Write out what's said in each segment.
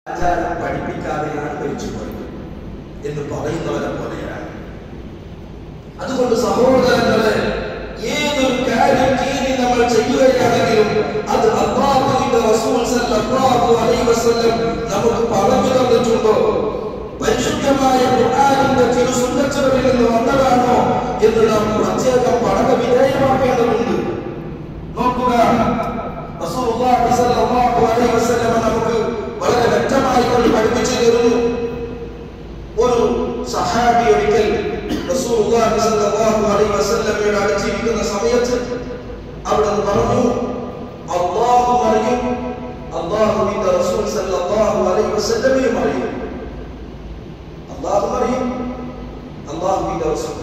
ആചാരം പഠിപ്പിക്കാതെയാണ് മരിച്ചുപോയത് എന്ന് പറയുന്നവരെ പോലെയാണ് അതുകൊണ്ട് സഹോദരങ്ങളെ ഏതൊരു കാര്യം ചെയ്തി നമ്മൾ ചെയ്യുകയാണെങ്കിലും അത് അള്ളാഹുവിന്റെ റസൂൽ സല്ലല്ലാഹു അലൈഹി വസല്ലം നമുക്ക് പറഞ്ഞു തന്നിട്ടുണ്ടോ പരിശുദ്ധമായ ഖുർആനിന്റെ തിരുസുന്നച്ചറിൽ നിന്ന് വന്നതാണോ എന്ന് നാം പ്രത്യേകം പഠന വിധേയമാക്കേണ്ടതുണ്ട് നോക്കുക റസൂലുള്ളാഹി സ്വല്ലല്ലാഹു അലൈഹി വസല്ലം നമുക്ക് വളരെ വ്യക്തമായി കൊണ്ട് പഠിപ്പിച്ചു തരുന്നു ഒരു സഹാബി ഒരിക്കൽ റസൂലുള്ളാഹി സ്വല്ലല്ലാഹു അലൈഹി വസല്ലമയുടെ അടുത്തിരിക്കുന്ന സമയത്ത് അവിടെ നിന്ന് പറഞ്ഞു അല്ലാഹു അറിയും അല്ലാഹുവിന്റെ റസൂൽ സല്ലല്ലാഹു അലൈഹി വസല്ലമയും അറിയും അല്ലാഹു അറിയും അല്ലാഹുവിന്റെ റസൂൽ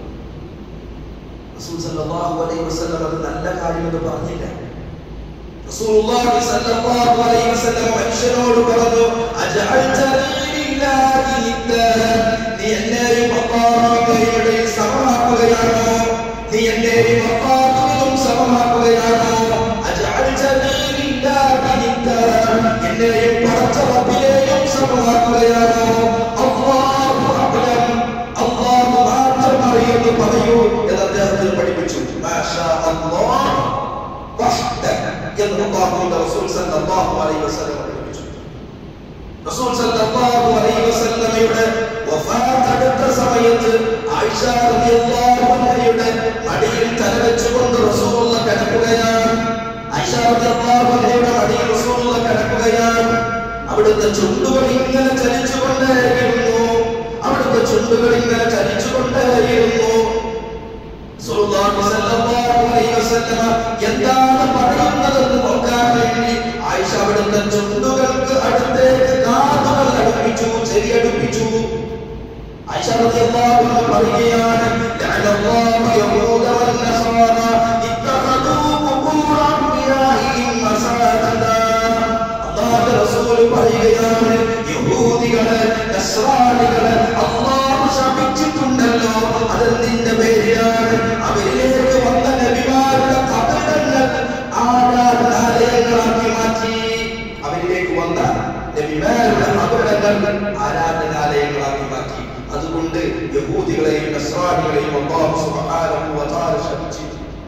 റസൂൽ സല്ലല്ലാഹു അലൈഹി വസല്ലം അത് നല്ല കാര്യം എന്ന് പറഞ്ഞില്ല റസൂലുള്ളാഹി സല്ലല്ലാഹു അലൈഹി വസല്ലം മനുഷ്യനോട് പറഞ്ഞു അജഅൽതനീ ലില്ലാഹി നിദ്ദാൻ നീ എന്നെയും അല്ലാഹുവിന്റെ ഇടയിൽ സമമാക്കുകയാണോ നീ എന്നെയും അല്ലാഹുവിലും സമമാക്കുകയാണോ അജഅൽതനീ ലില്ലാഹി നിദ്ദാൻ എന്നെയും പടച്ച റബ്ബിനെയും സമമാക്കുകയാണോ അല്ലാഹു അഅലം അല്ലാഹു മാത്രം അറിയുന്നു പറയൂ എന്ന് അദ്ദേഹത്തിൽ പഠിപ്പിച്ചു മാഷാ അല്ലാഹ് വഹ്ദഹ എന്ന് അല്ലാഹുവിന്റെ റസൂൽ സല്ലല്ലാഹു അലൈഹി വസല്ലം പഠിപ്പിച്ചു റസൂൽ സല്ലല്ലാഹു അലൈഹി വസല്ലമയുടെ വഫാത്ത് അടുത്ത സമയത്ത് ആയിഷ റളിയല്ലാഹു അൻഹയുടെ മടിയിൽ തലവെച്ചുകൊണ്ട് റസൂലുള്ള കിടക്കുകയാണ് ആയിഷ റളിയല്ലാഹു അൻഹയുടെ മടിയിൽ റസൂലുള്ള കിടക്കുകയാണ് അവിടുത്തെ ചുണ്ടുകൾ ഇങ്ങനെ ചലിച്ചുകൊണ്ടേയിരുന്നു അവിടുത്തെ ചുണ്ടുകൾ ഇങ്ങനെ ചലിച്ചുകൊണ്ടേയിരുന്നു റസൂലുള്ളാഹി സ്വല്ലല്ലാഹു അലൈഹി വസല്ലമ എന്താണ് പറയുന്നതെന്ന് നോക്കാൻ വേണ്ടി ആയിഷ അവിടുത്തെ ചുണ്ടുകൾക്ക് അടുത്തേക്ക് കാതുകൾ അടുപ്പിച്ചു ചെവി അടുപ്പിച്ചു ആയിഷ റളിയല്ലാഹു അൻഹ പറയുകയാണ് ലഅനല്ലാഹു യഹൂദ വന്നസാറ ഇത്തഖദൂ ഖുബൂറ അംബിയാഇഹിം മസാജിദ അല്ലാഹുവിന്റെ റസൂൽ പറയുകയാണ് യഹൂദികളെ നസ്രാനികളെ അല്ലാഹു ശപിച്ചിട്ടുണ്ടല്ലോ അത് നിന്റെ പേരിലാണ് അവരിലേക്ക് വന്ന നബിമാരുടെ കബറിടങ്ങൾ ആരാധനാലയങ്ങളാക്കി മാറ്റി അവരിലേക്ക് വന്ന നബിമാരുടെ കബറിടങ്ങൾ ആരാധനാലയങ്ങളാക്കി മാറ്റി അതുകൊണ്ട് യഹൂദികളെയും നസ്രാനികളെയും അല്ലാഹു സുബ്ഹാനഹു വ തആല ശപിച്ചു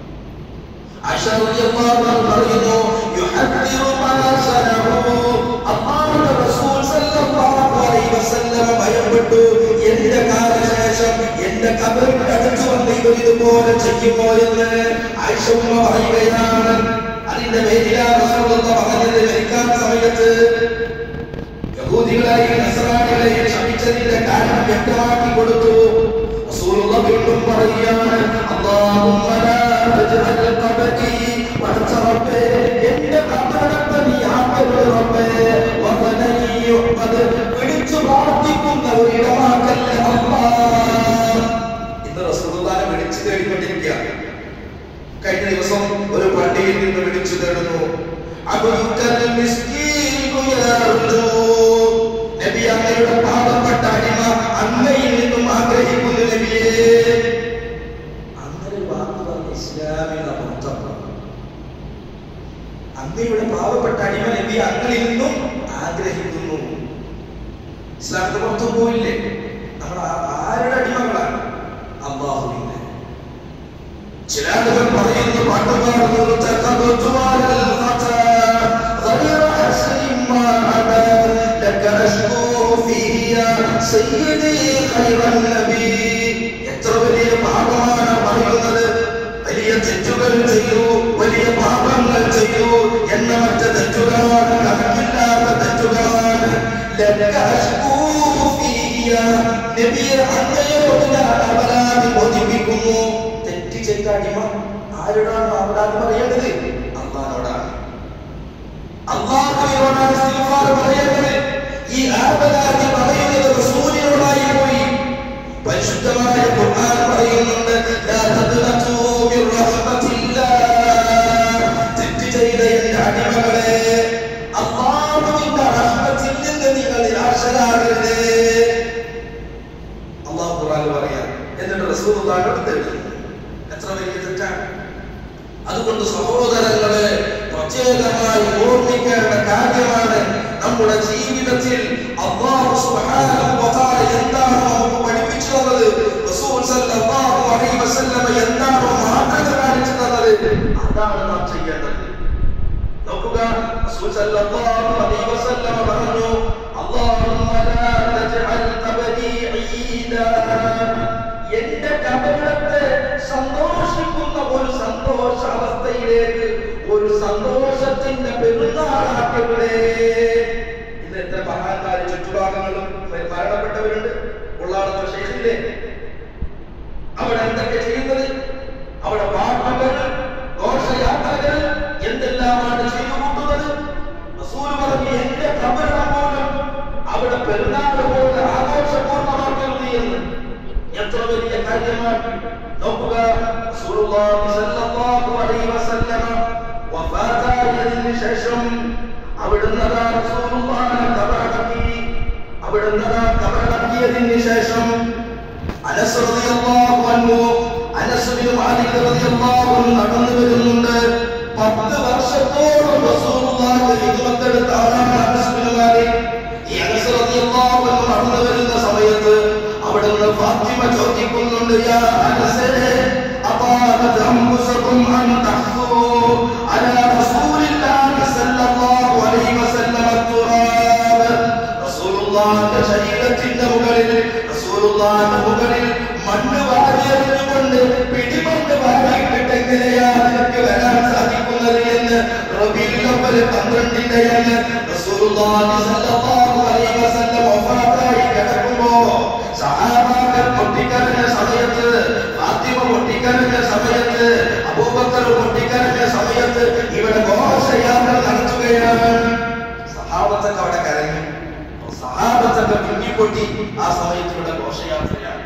ആയിഷ റളിയല്ലാഹു അൻഹ പറയുന്നു യുഹദ്ദിറു മാ സനഹു അല്ലാഹുവിന്റെ റസൂൽ സല്ലല്ലാഹു അലൈഹി വസല്ലം ഭയപ്പെട്ടു എന്റെ കാലശേഷം എന്റെ കബറിന്റെ അടുത്ത് വന്ന് ഇവർ ഇതുപോലെ ചെയ്യുമോ എന്ന് ആയിഷ ഉമ്മ പറയുകയാണ് അതിന്റെ പേരിലാണ് റസൂലുള്ള പറഞ്ഞത് മരിക്കാൻ സമയത്ത് യഹൂദികളെയും നസ്രാനികളെയും ശപിച്ചതിന്റെ കാരണം വ്യക്തമാക്കി കൊടുത്തു റസൂലുള്ള വീണ്ടും പറയുകയാണ് അല്ലാഹുമ്മ ലാ തജ്അൽ ഖബരി പടച്ച റബ്ബേ എന്റെ കബറടത്ത് നീ ആക്കരുത് റബ്ബേ വദനനി യുഹ്മദ് വിളിച്ചു പ്രാർത്ഥിക്കുന്ന ഒരു ഇടമാക്കല്ല അല്ലാഹ് ഇന്ന് റസൂലുള്ളാഹിനെ വിളിച്ചു തേടിക്കൊണ്ടിരിക്കുകയാണ് കഴിഞ്ഞ ദിവസം ഒരു പള്ളിയിൽ നിന്ന് വിളിച്ചു തേടുന്നു അബുക്കൽ മിസ്കീനു യർജു നബി അങ്ങയുടെ പാവപ്പെട്ട അടിമ അങ്ങയിൽ നിന്നും ആഗ്രഹിക്കുന്നു നബിയേ അങ്ങനെ ഒരു വാക്ക് പറഞ്ഞ ഇസ്ലാമിന് അബദ്ധം അങ്ങയുടെ പാവപ്പെട്ട അടിമ നബി അങ്ങളിൽ നിന്നും ആഗ്രഹിക്കുന്നു ഇസ്ലാമിന്റെ പുറത്തു പോയില്ലേ നമ്മൾ ആ- ആരുടെ അടിമകളാണ് അള്ളാഹുവിന്റെ ചില ആളുകൾ പറയുന്നു പാട്ടുപാടുന്നു തഖബത്തുമാലൽ ഖതാ غير حسن ما عدا لك أشكو فيه يا سيدي خير النبي എത്ര വലിയ പാപമാണ് പറയുന്നത് വലിയ തെറ്റുകൾ ചെയ്തു വലിയ പാപങ്ങൾ ചെയ്തു എന്ന മറ്റ തെറ്റുകളാണ് കണക്കില്ലാത്ത തെറ്റുകളാണ് ലക അഷ്കൂ ഫീയ. നബിയെ അങ്ങയോട് ഞാൻ അപരാധി ബോധിപ്പിക്കുന്നു തെറ്റ് ചെയ്ത അടിമ ആരോടാണ് അപരാധി പറയേണ്ടത് അള്ളാനോടാണ് അള്ളാഹുവിനോടാണ് ഇസ്തിഗ്ഫാർ പറയേണ്ടത് ഈ അപരാധി പറയുന്നത് റസൂലിനോടായി പോയി പരിശുദ്ധമായ ഖുർആൻ പറയുന്നുണ്ട് ലാ തഖ്നതു മിർ റഹ്മത്തില്ലാഹ് തെറ്റ് ചെയ്ത എന്റെ അടിമകളെ അള്ളാഹുവിന്റെ റഹ്മത്തിൽ നിന്ന് നിങ്ങൾ നിരാശരാകരുത് അള്ളാഹു ഖുർആൻ പറയാം എന്നിട്ട് റസൂലുള്ളാഹിനോട് തേടുന്നു എത്ര വലിയ തെറ്റാണ് അതുകൊണ്ട് സഹോദരങ്ങളെ പ്രത്യേകമായി ഓർമ്മിക്കേണ്ട കാര്യമാണ് നമ്മുടെ ജീവിത ജീവിതത്തിൽ അല്ലാഹു സുബ്ഹാനഹു വ തആല എന്താണ് നമുക്ക് പഠിപ്പിച്ചു തന്നത് റസൂൽ സല്ലല്ലാഹു അലൈഹി വസല്ലം എന്താണ് മാതൃക കാണിച്ചു തന്നത് അതാണ് നാം ചെയ്യേണ്ടത് നോക്കുക റസൂൽ സല്ലല്ലാഹു അലൈഹി വസല്ലം പറഞ്ഞു അല്ലാഹുമ്മ ലാ തജ്അൽ ഖബരി ഈദാ എന്റെ കബറിടത്തെ സന്തോഷിക്കുന്ന ഒരു സന്തോഷ അവസ്ഥയിലേക്ക് ഒരു സന്തോഷത്തിന്റെ പെരുന്നാളാക്കവിടെ ഇന്ന് എത്ര മഹാന്മാര് ചുറ്റുഭാഗങ്ങളും മരണപ്പെട്ടവരുണ്ട് ഉള്ളാണെന്ന ശേഷിയില്ലേ അവിടെ എന്തൊക്കെ ചെയ്യുന്നത് അവിടെ പാട്ടുകൾ ഘോഷയാത്രകൾ എന്തെല്ലാമാണ് ചെയ്തു കൂട്ടുന്നത് റസൂൽ പറഞ്ഞു എന്റെ കബറിടം പോലും അവിടെ പെരുന്നാൾ പോലെ ആഘോഷപൂർണ്ണമാക്കരുത് എന്ന് എത്ര വലിയ കാര്യമാണ് നോക്കുക റസൂലുള്ളാഹി സ്വല്ലല്ലാഹു അലൈഹി വസല്ലമ വഫാത്തായതിനു ശേഷം അവിടുന്ന് അതാ റസൂലുള്ളാഹിനെ കബറടക്കി അവിടുന്ന് അതാ കബറടക്കിയതിനു ശേഷം അനസ് റളിയല്ലാഹു അൻഹു അനസ് ബിൻ മാലിക് റളിയല്ലാഹു അൻഹു നടന്നു വരുന്നുണ്ട് പത്ത് വർഷത്തോളം റസൂലുള്ളാഹി ഹിദ്മത്തെടുത്ത ആളാണ് അനസ് ബിൻ മാലിക് ഈ അനസ് റളിയല്ലാഹു അൻഹു നടന്നു വരുന്ന സമയത്ത് അവിടുന്ന് ഫാത്തിമ ചോദിക്കുന്നുണ്ട് യാ അനസേ അതാബത് അംഫുസകും അൻ തഹ്ഫു അലാ റസൂലില്ലാഹി സ്വല്ലല്ലാഹു അലൈഹി വസല്ലം തുറാബ് റസൂലുള്ളാഹിന്റെ ശരീരത്തിന്റെ മുകളിൽ റസൂലുള്ളാഹിന്റെ മുകളിൽ മണ്ണ് വാരിയെറിഞ്ഞുകൊണ്ട് പിടിമണ്ണ് വാരിയിട്ടിട്ട് എങ്ങനെയാ നിനക്ക് വരാൻ സാധിക്കുന്നത് എന്ന് റബീഉൽ അവ്വൽ പന്ത്രണ്ടിന്റെ അന്ന് റസൂലുള്ളാഹി സ്വല്ലല്ലാഹു അലൈഹി വസല്ലം വഫാത്തായി കിടക്കുമ്പോ സഹാബാക്കൾ പൊട്ടിക്കരഞ്ഞ സമയത്ത് ഫാത്തിമ പൊട്ടിക്കരഞ്ഞ സമയത്ത് അബൂബക്കർ പൊട്ടിക്കരഞ്ഞ സമയത്ത് ഇവിടെ ഘോഷയാത്ര നടത്തുകയാണ് സഹാബത്തൊക്കെ അവിടെ കരഞ്ഞു സഹാബത്തൊക്കെ പിന്നിപ്പൊട്ടി ആ സമയത്ത് ഇവിടെ ഘോഷയാത്രയാണ്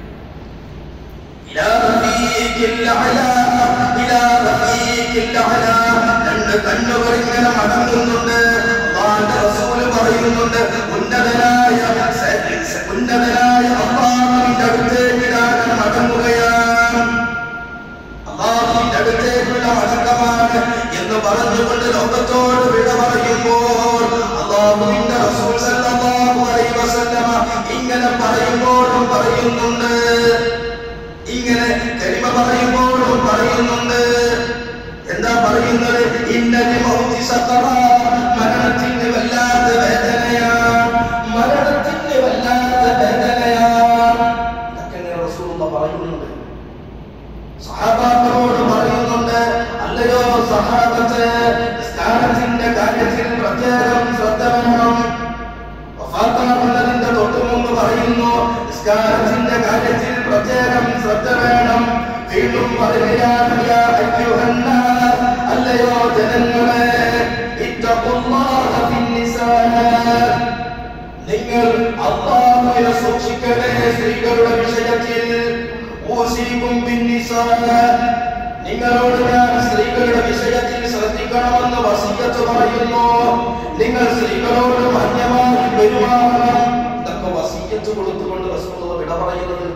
إلى رفيق الأعلى إلى رفيق الأعلى രണ്ട് കണ്ണുകൾ ഇങ്ങനെ മടങ്ങുന്നുണ്ട് അള്ളാന്റെ റസൂല് പറയുന്നുണ്ട് ഉന്നതനായ സ- സ- ഉന്നതനായ അള്ളാഹുവിന്റെ അടുത്തേക്ക് ഞാൻ മടങ്ങുകയാണ് അള്ളാഹുവിന്റെ അടുത്തേക്കുള്ള മടക്കമാണ് എന്ന് പറഞ്ഞുകൊണ്ട് ലോകത്തോട് വിട പറയുമ്പോൾ അള്ളാഹുവിന്റെ റസൂൽ സല്ലല്ലാഹു അലൈഹി വസല്ലമ ഇങ്ങനെ പറയുമ്പോഴും പറയുന്നുണ്ട് ഇങ്ങനെ കരിമ പറയുമ്പോഴും പറയുന്നുണ്ട് എന്താ പറയുന്നത് ഇന്നലി മൗതി സഖറ മരണത്തിന് വല്ലാത്ത വേദനയാണ് മരണത്തിന് വല്ലാത്ത വേദനയാണ് ഇതൊക്കെ ഇങ്ങനെ റസൂലുള്ള പറയുന്നുണ്ട് സഹാബാക്കളോട് പറയുന്നുണ്ട് അല്ലയോ സഹാബത്ത് നിസ്കാരത്തിന്റെ കാര്യത്തിൽ പ്രത്യേകം ശ്രദ്ധ വേണം വഫാത്താകുന്നതിന്റെ തൊട്ടു മുമ്പ് പറയുന്നു നിസ്കാരത്തിന്റെ കാര്യത്തിൽ പ്രത്യേകം ശ്രദ്ധ വേണം വീണ്ടും പറയുകയാണ് യാ അയ്യുഹന്നാസ്, അല്ലയോ ജനങ്ങളെ ഇത്തഖുല്ലാഹ ഫിന്നിസാ നിങ്ങൾ അള്ളാഹുവിനെ സൂക്ഷിക്കണേ സ്ത്രീകളുടെ വിഷയത്തിൽ ഊസിക്കും പിന്നിസാ നിങ്ങളോട് ഞാൻ സ്ത്രീകളുടെ വിഷയത്തിൽ ശ്രദ്ധിക്കണമെന്ന് വസീയത്ത് പറയുന്നു നിങ്ങൾ സ്ത്രീകളോട് മാന്യമായി പെരുമാറണം ഇതൊക്കെ വസീയത്ത് കൊടുത്തുകൊണ്ട് റസൂലുള്ള വിട പറയുന്നത്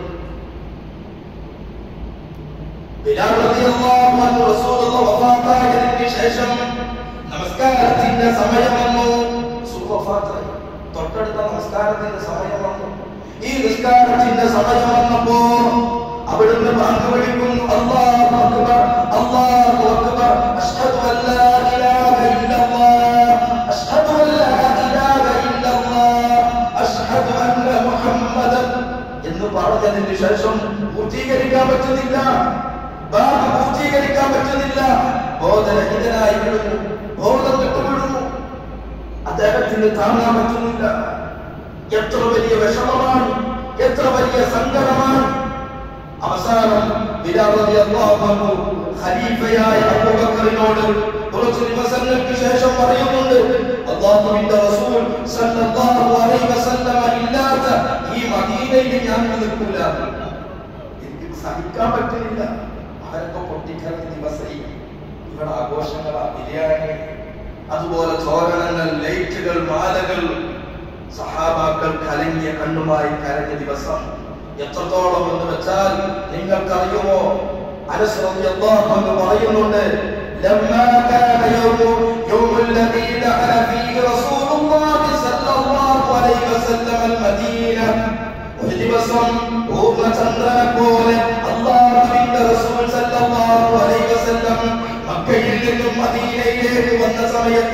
ബിലാൽ റളിയല്ലാഹു അൻഹു റസൂലുള്ള വഫാത്തായതിനു ശേഷം നമസ്കാരത്തിന്റെ സമയം വന്നു റസൂൽ വഫാത്തായി തൊട്ടടുത്ത നമസ്കാരത്തിന്റെ സമയം വന്നു ഈ നിസ്കാരത്തിന്റെ സമയം വന്നപ്പോ അവിടുന്ന് ബാങ്ക് വിളിക്കുന്നു അല്ലാഹു അക്ബർ അല്ലാഹു അക്ബർ അഷ്ഹദു അൻ ലാ ഇലാഹ ഇല്ലല്ലാഹ് അഷ്ഹദു അൻ ലാ ഇലാഹ ഇല്ലല്ലാഹ് അഷ്ഹദു അന്ന മുഹമ്മദൻ എന്ന് പറഞ്ഞതിന് ശേഷം പൂർത്തീകരിക്കാൻ പറ്റുന്നില്ല ബാങ്ക് പൂർത്തീകരിക്കാൻ പറ്റുന്നില്ല ബോധരഹിതനായി വിടുന്നു ബോധം വിട്ടുവിടുന്നു അദ്ദേഹത്തിന് താങ്ങാൻ പറ്റുന്നില്ല എത്ര വലിയ വിഷമമാണ് എത്ര വലിയ സങ്കടമാണ് അവസാനം ബിലാൽ റളിയല്ലാഹു അൻഹു ഖലീഫയായ അബൂബക്കറിനോട് കുറച്ച് ദിവസങ്ങൾക്ക് ശേഷം പറയുന്നുണ്ട് അല്ലാഹുവിന്റെ റസൂൽ സല്ലല്ലാഹു അലൈഹി വസല്ലമ ഇല്ലാത്ത ഈ മദീനയിൽ ഞാൻ നിൽക്കില്ല എനിക്ക് സഹിക്കാൻ പറ്റുന്നില്ല അവരൊക്കെ പൊട്ടിക്കറിഞ്ഞ ദിവസം ഇവിടെ ആഘോഷങ്ങളാ ബിരിയാണി അതുപോലെ തോരണങ്ങൾ ലൈറ്റുകൾ മാലകൾ സഹാബാക്കൾ കലങ്ങിയ കണ്ണുമായി കരഞ്ഞ ദിവസം എത്രത്തോളം എന്ന് വെച്ചാൽ നിങ്ങൾക്കറിയുമോ അനസ് റളിയല്ലാഹു അൻഹു പറയുന്നുണ്ട് لما كان يوم يوم الذي دعا فيه رسول الله صلى الله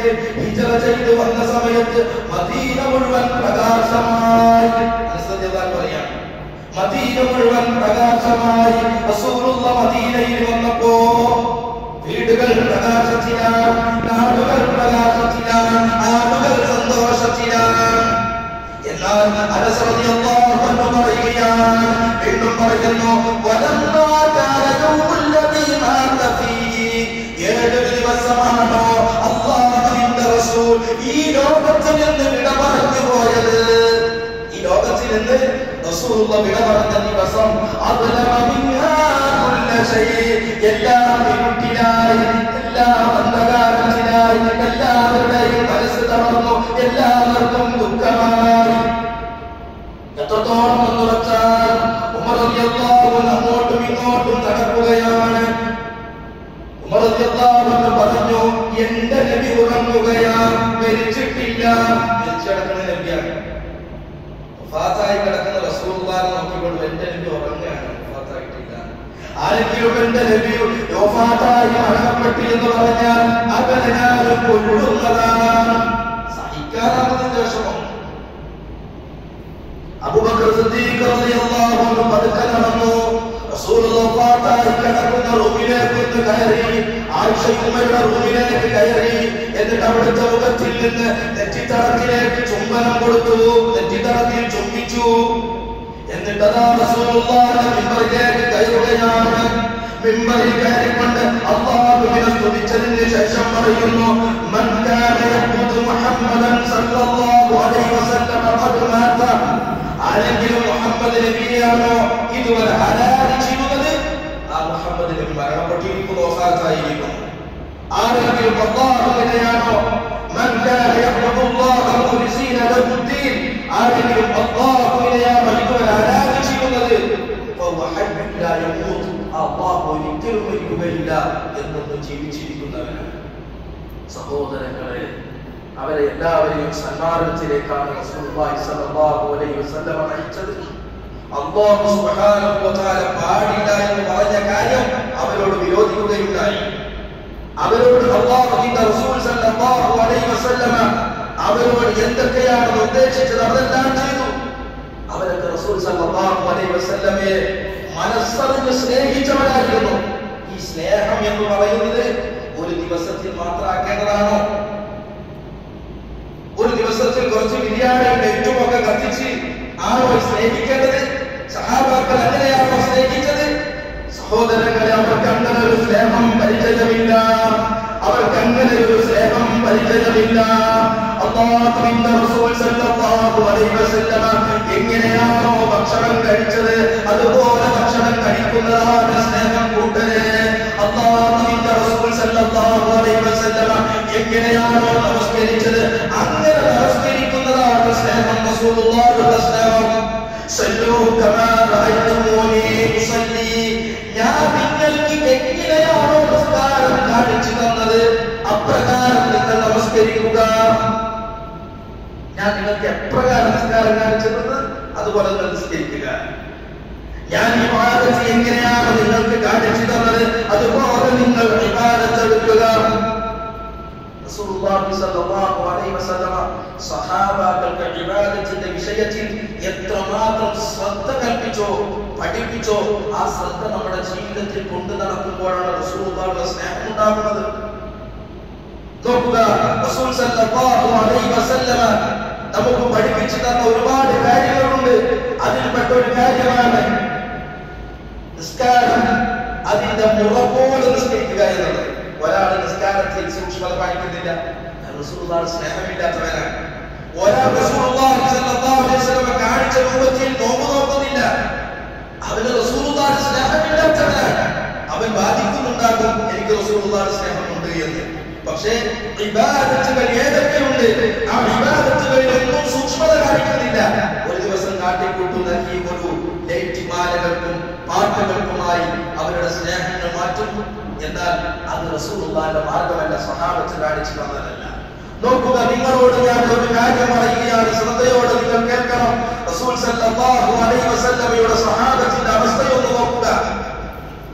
മക്കയിലേക്ക് ഹിജറ ചെയ്തു വന്ന സമയത്ത് മദീന മുഴുവൻ പ്രകാശമായി അനസ് റളിയല്ലാഹു പറയാണ് മദീന മുഴുവൻ പ്രകാശമായി റസൂലുള്ള മദീനയിൽ വന്നപ്പോ വീടുകൾ പ്രകാശത്തിലാണ് നാടുകൾ പ്രകാശത്തിലാണ് ആളുകൾ സന്തോഷത്തിലാണ് എന്നാൽ അനസ് റളിയല്ലാഹു അൻഹു പറയുകയാണ് വീണ്ടും പറയുന്നു വലമ്മാ കാന യൗമുൽ ലദീ മാത ഫീഹി ഏഴ് ദിവസമാണോ അല്ലാഹുവിന്റെ റസൂൽ ഈ ലോകത്തിൽ നിന്ന് വിട പറഞ്ഞു പോയത് ഈ ലോകത്തിൽ നിന്ന് റസൂലുള്ള വിട പറഞ്ഞ ദിവസം അദ്ലമ മിൻഹാ കുല്ല ശൈ എല്ലാം ഇരുട്ടിലായി എല്ലാം അന്ധകാരത്തിലായി എല്ലാവരുടെയും മനസ്സ് തളർന്നു എല്ലാവർക്കും ദുഃഖമായി എത്രത്തോളം എന്ന് വെച്ചാൽ ഉമർ റളിയല്ലാഹു അൻഹു അങ്ങോട്ടും ഇങ്ങോട്ടും നടക്കുകയാണ് ഉമർ റളിയല്ലാഹു അൻഹു പറഞ്ഞു എന്റെ നബി ഉറങ്ങുകയാ മരിച്ചിട്ടില്ല മരിച്ചു കിടക്കുന്ന നബിയാണ് വഫാത്തായി കിടക്കുന്ന റസൂലുള്ളാഹിനെ നോക്കിക്കൊണ്ട് എന്റെ നബി ഉറങ്ങുകയാണ് വഫാത്തായിട്ടില്ല ആരെങ്കിലും എന്റെ നബി വഫാത്തായി മരണപ്പെട്ടു എന്ന് പറഞ്ഞാൽ അവനെ ഞാൻ കൊല്ലുന്നതാണ് സഹിക്കാനാകുന്നതിന്റെ വിഷമം അബൂബക്കർ സിദ്ദീഖ് റളിയല്ലാഹു അൻഹു പതുക്കെ നടന്നു റസൂലുള്ളാഹി വഫാത്തായി കിടക്കുന്ന റൂമിലേക്ക് ഒന്ന് കയറി ആയിഷ ഉമ്മയുടെ റൂമിലേക്ക് കയറി എന്നിട്ട് അവിടുത്തെ മുഖത്തിൽ നിന്ന് നെറ്റിത്തടത്തിലേക്ക് ചുംബനം കൊടുത്തു നെറ്റിത്തടത്തിൽ ചുംബിച്ചു എന്നിട്ട് അതാ റസൂലുള്ളാഹിന്റെ മിമ്പറിലേക്ക് കയറുകയാണ് മിമ്പറിൽ കയറിക്കൊണ്ട് അല്ലാഹുവിനെ സ്തുതിച്ചതിന് ശേഷം പറയുന്നു മൻ കാന യഅ്ബുദു മുഹമ്മദൻ സല്ലല്ലാഹു അലൈഹി വസല്ലം ഖദ് മാത ആരെങ്കിലും മുഹമ്മദ് നബിയെയാണോ ഇതുവരെ ആരാധിച്ചിരുന്നത് ആ മുഹമ്മദ് നബി മരണപ്പെട്ടിരിക്കുന്നു വഫാത്തായിരിക്കുന്നു ആരെങ്കിലും അല്ലാഹുവിനെയാണോ മൻ കാന യഅ്ബുദു അല്ലാഹ മുഖ്ലിസീന ലഹു ദീൻ ആരെങ്കിലും അല്ലാഹുവിനെയാണോ ഇതുവരെ ആരാധിച്ചിരുന്നത് ഫഹുവ ഹയ്യുൻ ലാ യമൂത്ത് അള്ളാഹു ഒരിക്കലും മരിക്കുകയില്ല എന്നൊന്നും ജീവിച്ചിരിക്കുന്നവനാണ് സഹോദരങ്ങളെ അവരെ എല്ലാവരെയും സന്മാർഗത്തിലേക്കാണ് റസൂലുള്ളാഹി സ്വല്ലല്ലാഹു അലൈഹി വസല്ലമ നയിച്ചത് അല്ലാഹു സുബ്ഹാനഹു വ തആല പാടില്ല എന്ന് പറഞ്ഞ കാര്യം അവരോട് വിരോധിക്കുകയുണ്ടായി അവരോട് അല്ലാഹുവിന്റെ റസൂൽ സല്ലല്ലാഹു അലൈഹി വസല്ലമ അവരോട് എന്തൊക്കെയാണ് നിർദ്ദേശിച്ചത് അതെല്ലാം ചെയ്തു അവരൊക്കെ റസൂൽ സല്ലല്ലാഹു അലൈഹി വസല്ലമയെ മനസ്സറിഞ്ഞ് സ്നേഹിച്ചവരായിരുന്നു ഈ സ്നേഹം എന്ന് പറയുന്നത് ഒരു ദിവസത്തിൽ മാത്രമാക്കേണ്ടതാണോ ഒരു ദിവസത്തിൽ കുറച്ച് ബിരിയാണിയും നെറ്റും ഒക്കെ കത്തിച്ച് ആണോ സ്നേഹിക്കേണ്ടത് സഹാബാക്കൾ അങ്ങനെയാണോ സ്നേഹിച്ചത് സഹോദരങ്ങളെ അവർക്ക് അങ്ങനെ ഒരു സ്നേഹം പരിചയമില്ല അവർക്ക് അങ്ങനെ ഒരു സ്നേഹം പരിചയമില്ല അള്ളാഹുവിന്റെ റസൂൽ സല്ലല്ലാഹു അലൈഹി വസല്ലമ എങ്ങനെയാണോ ഭക്ഷണം കഴിച്ചത് അതുപോലെ ഭക്ഷണം കഴിക്കുന്നതാണ് സ്നേഹം കൂട്ടരെ അള്ളാഹുവിന്റെ റസൂൽ സല്ലല്ലാഹു അലൈഹി വസല്ലമ എങ്ങനെയാണോ നമസ്കരിച്ചത് അങ്ങനെ നമസ്കരിക്കുന്നതാണ് സ്നേഹം റസൂലുള്ളാഹിയുടെ സ്നേഹം സല്ലൂ കമാ റഅയ്തുമൂനി ഉസല്ലി ഞാൻ നിങ്ങൾക്ക് എങ്ങനെയാണോ നമസ്കാരം കാണിച്ചു തന്നത് അപ്രകാരം നിങ്ങൾ നമസ്കരിക്കുക ഞാൻ നിങ്ങൾക്ക് എപ്രകാരം നമസ്കാരം കാണിച്ചു തന്നത് അതുപോലെ നിങ്ങൾ നിസ്കരിക്കുക ഞാൻ ഈ വാദത്ത് എങ്ങനെയാണ് നിങ്ങൾക്ക് കാണിച്ചു തന്നത് അതുപോലെ നിങ്ങൾ വിവാദത്ത് എടുക്കുക റസൂലുള്ളാഹി സ്വല്ലല്ലാഹു അലൈഹി വസല്ലമ സഹാബാക്കൾക്ക് ഇബാദത്തിന്റെ വിഷയത്തിൽ എത്രമാത്രം ശ്രദ്ധ കൽപ്പിച്ചോ പഠിപ്പിച്ചോ ആ ശ്രദ്ധ നമ്മുടെ ജീവിതത്തിൽ കൊണ്ടു നടക്കുമ്പോഴാണ് റസൂലുള്ളാഹിയുടെ സ്നേഹം ഉണ്ടാകുന്നത് നോക്കുക റസൂൽ സല്ലല്ലാഹു അലൈഹി വസല്ലമ നമുക്ക് പഠിപ്പിച്ചു തന്ന ഒരുപാട് കാര്യങ്ങളുണ്ട് അതിൽപ്പെട്ട ഒരു കാര്യമാണ് നിസ്കാരം അതിന്റെ മുറപ്പോട് നിസ്കരിക്കുക എന്നുള്ളത് ഒരാൾ നിസ്കാരത്തിൽ സൂക്ഷ്മത പാലിക്കുന്നില്ല റസൂലുള്ളാഹി സ്നേഹമില്ലാത്തവരാണ് ഒരാൾ റസൂലുള്ളാഹി സ്വല്ലല്ലാഹു അലൈഹി വസല്ലം കാണിച്ച രൂപത്തിൽ നോമ്പ് നോക്കുന്നില്ല അവന് റസൂലുള്ളാഹി സ്നേഹമില്ലാത്തവരാണ് അവൻ വാദിക്കുന്നുണ്ടാകും എനിക്ക് റസൂലുള്ളാഹി സ്നേഹമുണ്ട് എന്ന് പക്ഷേ ഇബാദത്തുകൾ ഏതൊക്കെയുണ്ട് ആ ഇബാദത്തുകളിൽ ഒന്നും സൂക്ഷ്മത കാണിക്കുന്നില്ല ഒരു ദിവസം കാട്ടിക്കൂട്ടുന്ന ഈ ഒരു ലൈറ്റ് മാലകൾക്കും പാട്ടുകൾക്കുമായി അവരുടെ സ്നേഹങ്ങൾ മാറ്റും എന്നാൽ അത് റസൂലുള്ളാഹിന്റെ മാർഗമല്ല സഹാബത്ത് കാണിച്ചു തന്നതല്ല നോക്കുക നിങ്ങളോട് ഞാൻ ഒരു കാര്യം പറയുകയാണ് ശ്രദ്ധയോടെ നിങ്ങൾ കേൾക്കണം റസൂൽ സല്ലല്ലാഹു അലൈഹി വസല്ലമയുടെ സഹാബത്തിന്റെ അവസ്ഥയൊന്ന് നോക്കുക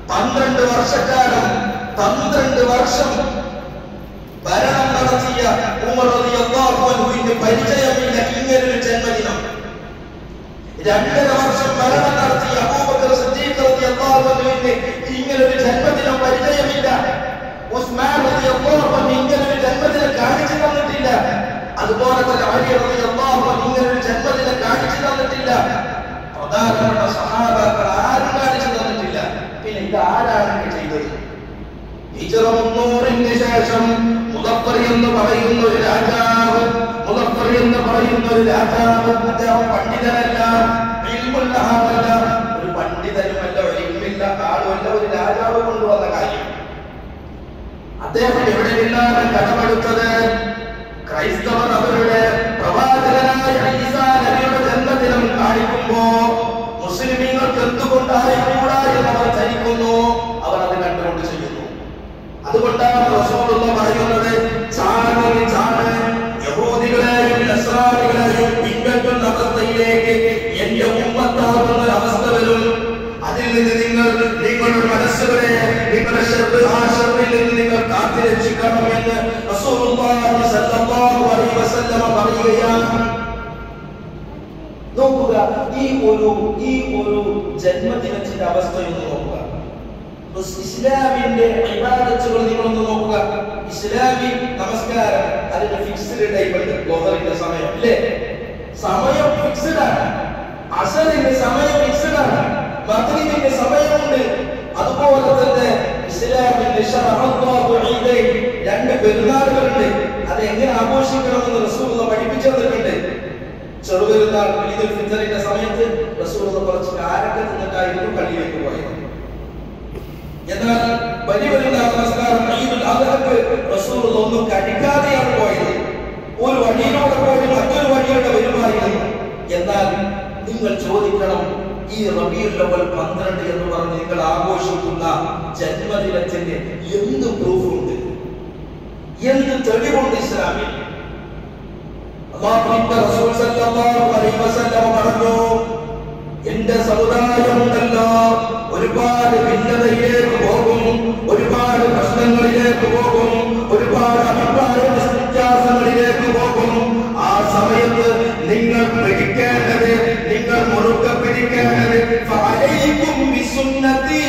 പന്ത്രണ്ട് വർഷക്കാലം പന്ത്രണ്ട് വർഷം ഭരണം നടത്തിയ രണ്ടര വർഷം ഭരണം നടത്തിയ അബൂബക്കർ സിദ്ദീഖ് റളിയല്ലാഹു അൻഹുവിന് ഇങ്ങനെ ഒരു ജന്മദിനം പരിചയമില്ല ഉസ്മാൻ റളിയല്ലാഹു അൻഹു ഇങ്ങനെ ഒരു ജന്മദിനം കാണിച്ചു തന്നിട്ടില്ല അതുപോലെ തന്നെ അലി റളിയല്ലാഹു അൻഹു ഇങ്ങനെ ഒരു ജന്മദിനം കാണിച്ചു തന്നിട്ടില്ല പ്രധാനപ്പെട്ട സഹാബാക്കൾ ആരും കാണിച്ചു തന്നിട്ടില്ല പിന്നെ ഇത് ആരാണ് ഇത് ചെയ്തത് ഹിജറ മുന്നൂറിന് ശേഷം മുദഫർ എന്ന് പറയുന്ന ഒരു രാജാവ് മുദഫർ എന്ന് പറയുന്ന ഒരു രാജാവ് അദ്ദേഹം പണ്ഡിതനല്ല ഇൽമുള്ള ആളല്ല ഒരു പണ്ഡിതനുമല്ല ഒരു ഇൽമില്ല ആളുമല്ല ഒരു രാജാവ് കൊണ്ടുവന്ന കാര്യം അദ്ദേഹം എവിടെ നിന്നാണ് കടമെടുത്തത് ക്രൈസ്തവർ അവരുടെ പ്രവാചകനായ ഈസാ നബിയുടെ ജന്മദിനം കാണിക്കുമ്പോ മുസ്ലിമീങ്ങൾക്ക് എന്തുകൊണ്ടായിക്കൂടാ എന്ന് അവർ ധരിക്കുന്നു അവർ അത് കണ്ടുകൊണ്ട് ചെയ്യുന്നു അതുകൊണ്ടാണ് റസൂലുള്ള പറയുന്നത് ചാണ് ചാണ് യഹൂദികളെയും നസ്രാനികളെയും പിൻപറ്റുന്ന അവസ്ഥയിലേക്ക് എന്റെ ഉമ്മത്താകുന്ന അവസ്ഥ വരും അതിൽ നിന്ന് നിങ്ങൾ നിങ്ങളുടെ മനസ്സുകളെ നിങ്ങളുടെ ശബ്ദ ആ ശബ്ദിൽ നിന്ന് നിങ്ങൾ കാത്തിരക്ഷിക്കണം എന്ന് റസൂലുള്ളാഹി സ്വല്ലല്ലാഹു അലൈഹി വസല്ലമ പറയുകയാണ് നോക്കുക ഈ ഒരു ഈ ഒരു ജന്മദിനത്തിന്റെ അവസ്ഥയൊന്ന് നോക്കുക ഇസ്ലാമിന്റെ ഇബാദത്തുകൾ നിങ്ങളൊന്ന് നോക്കുക ഇസ്ലാമി നമസ്കാരം അതിന്റെ ഫിക്സ്ഡ് ടൈം ഉണ്ട് ലോഹറിന്റെ സമയം അല്ലേ സമയം ഫിക്സ്ഡ് ആണ് അസറിന്റെ സമയം ഫിക്സ്ഡ് ആണ് മഗ്രിബിന്റെ സമയമുണ്ട് അതുപോലെ തന്നെ ഇസ്ലാമിന്റെ ശറഅല്ലാഹു ഈദൈൻ രണ്ട് പെരുന്നാളുകളുണ്ട് അത് എങ്ങനെ ആഘോഷിക്കണമെന്ന് റസൂലുള്ള പഠിപ്പിച്ചു തന്നിട്ടുണ്ട് ചെറുപെരുന്നാൾ ഈദുൽ ഫിത്തറിന്റെ സമയത്ത് റസൂലുള്ള കുറച്ച് കാരൊക്കെ തിന്നിട്ടായിരുന്നു പള്ളിയിലേക്ക് പോയത് എന്നാൽ വലിയ പെരുന്നാൾ നമസ്കാരം ഈദുൽ അദ്ഹക്ക് റസൂലുള്ള ഒന്നും കഴിക്കാതെയാണ് പോയത് ഒരു വഴിയിലൂടെ പോയി മറ്റൊരു വഴിയുടെ വരുമായിരുന്നു എന്നാൽ നിങ്ങൾ ചോദിക്കണം ഈ റബീഉൽ അവൽ പന്ത്രണ്ട് എന്ന് പറഞ്ഞ് നിങ്ങൾ ആഘോഷിക്കുന്ന ജന്മദിനത്തിന് എന്ത് പ്രൂഫുണ്ട് എന്ത് തെളിവുണ്ട് ഇസ്ലാമിൽ അള്ളാഹുവിന്റെ റസൂൽ സല്ലല്ലാഹു അലൈഹി വസല്ലം പറഞ്ഞു എന്റെ സമുദായമുണ്ടല്ലോ ഒരുപാട് ഭിന്നതയിലേക്ക് പോകും ഒരുപാട് പ്രശ്നങ്ങളിലേക്ക് പോകും ഒരുപാട് അഭിപ്രായ വ്യത്യാസങ്ങളിലേക്ക് പോകും ആ സമയത്ത് നിങ്ങൾ പിടിക്കേണ്ടത് നിങ്ങൾ മുറുക്കെ പിടിക്കേണ്ടത് ഫഅലൈക്കും ബിസുന്നതി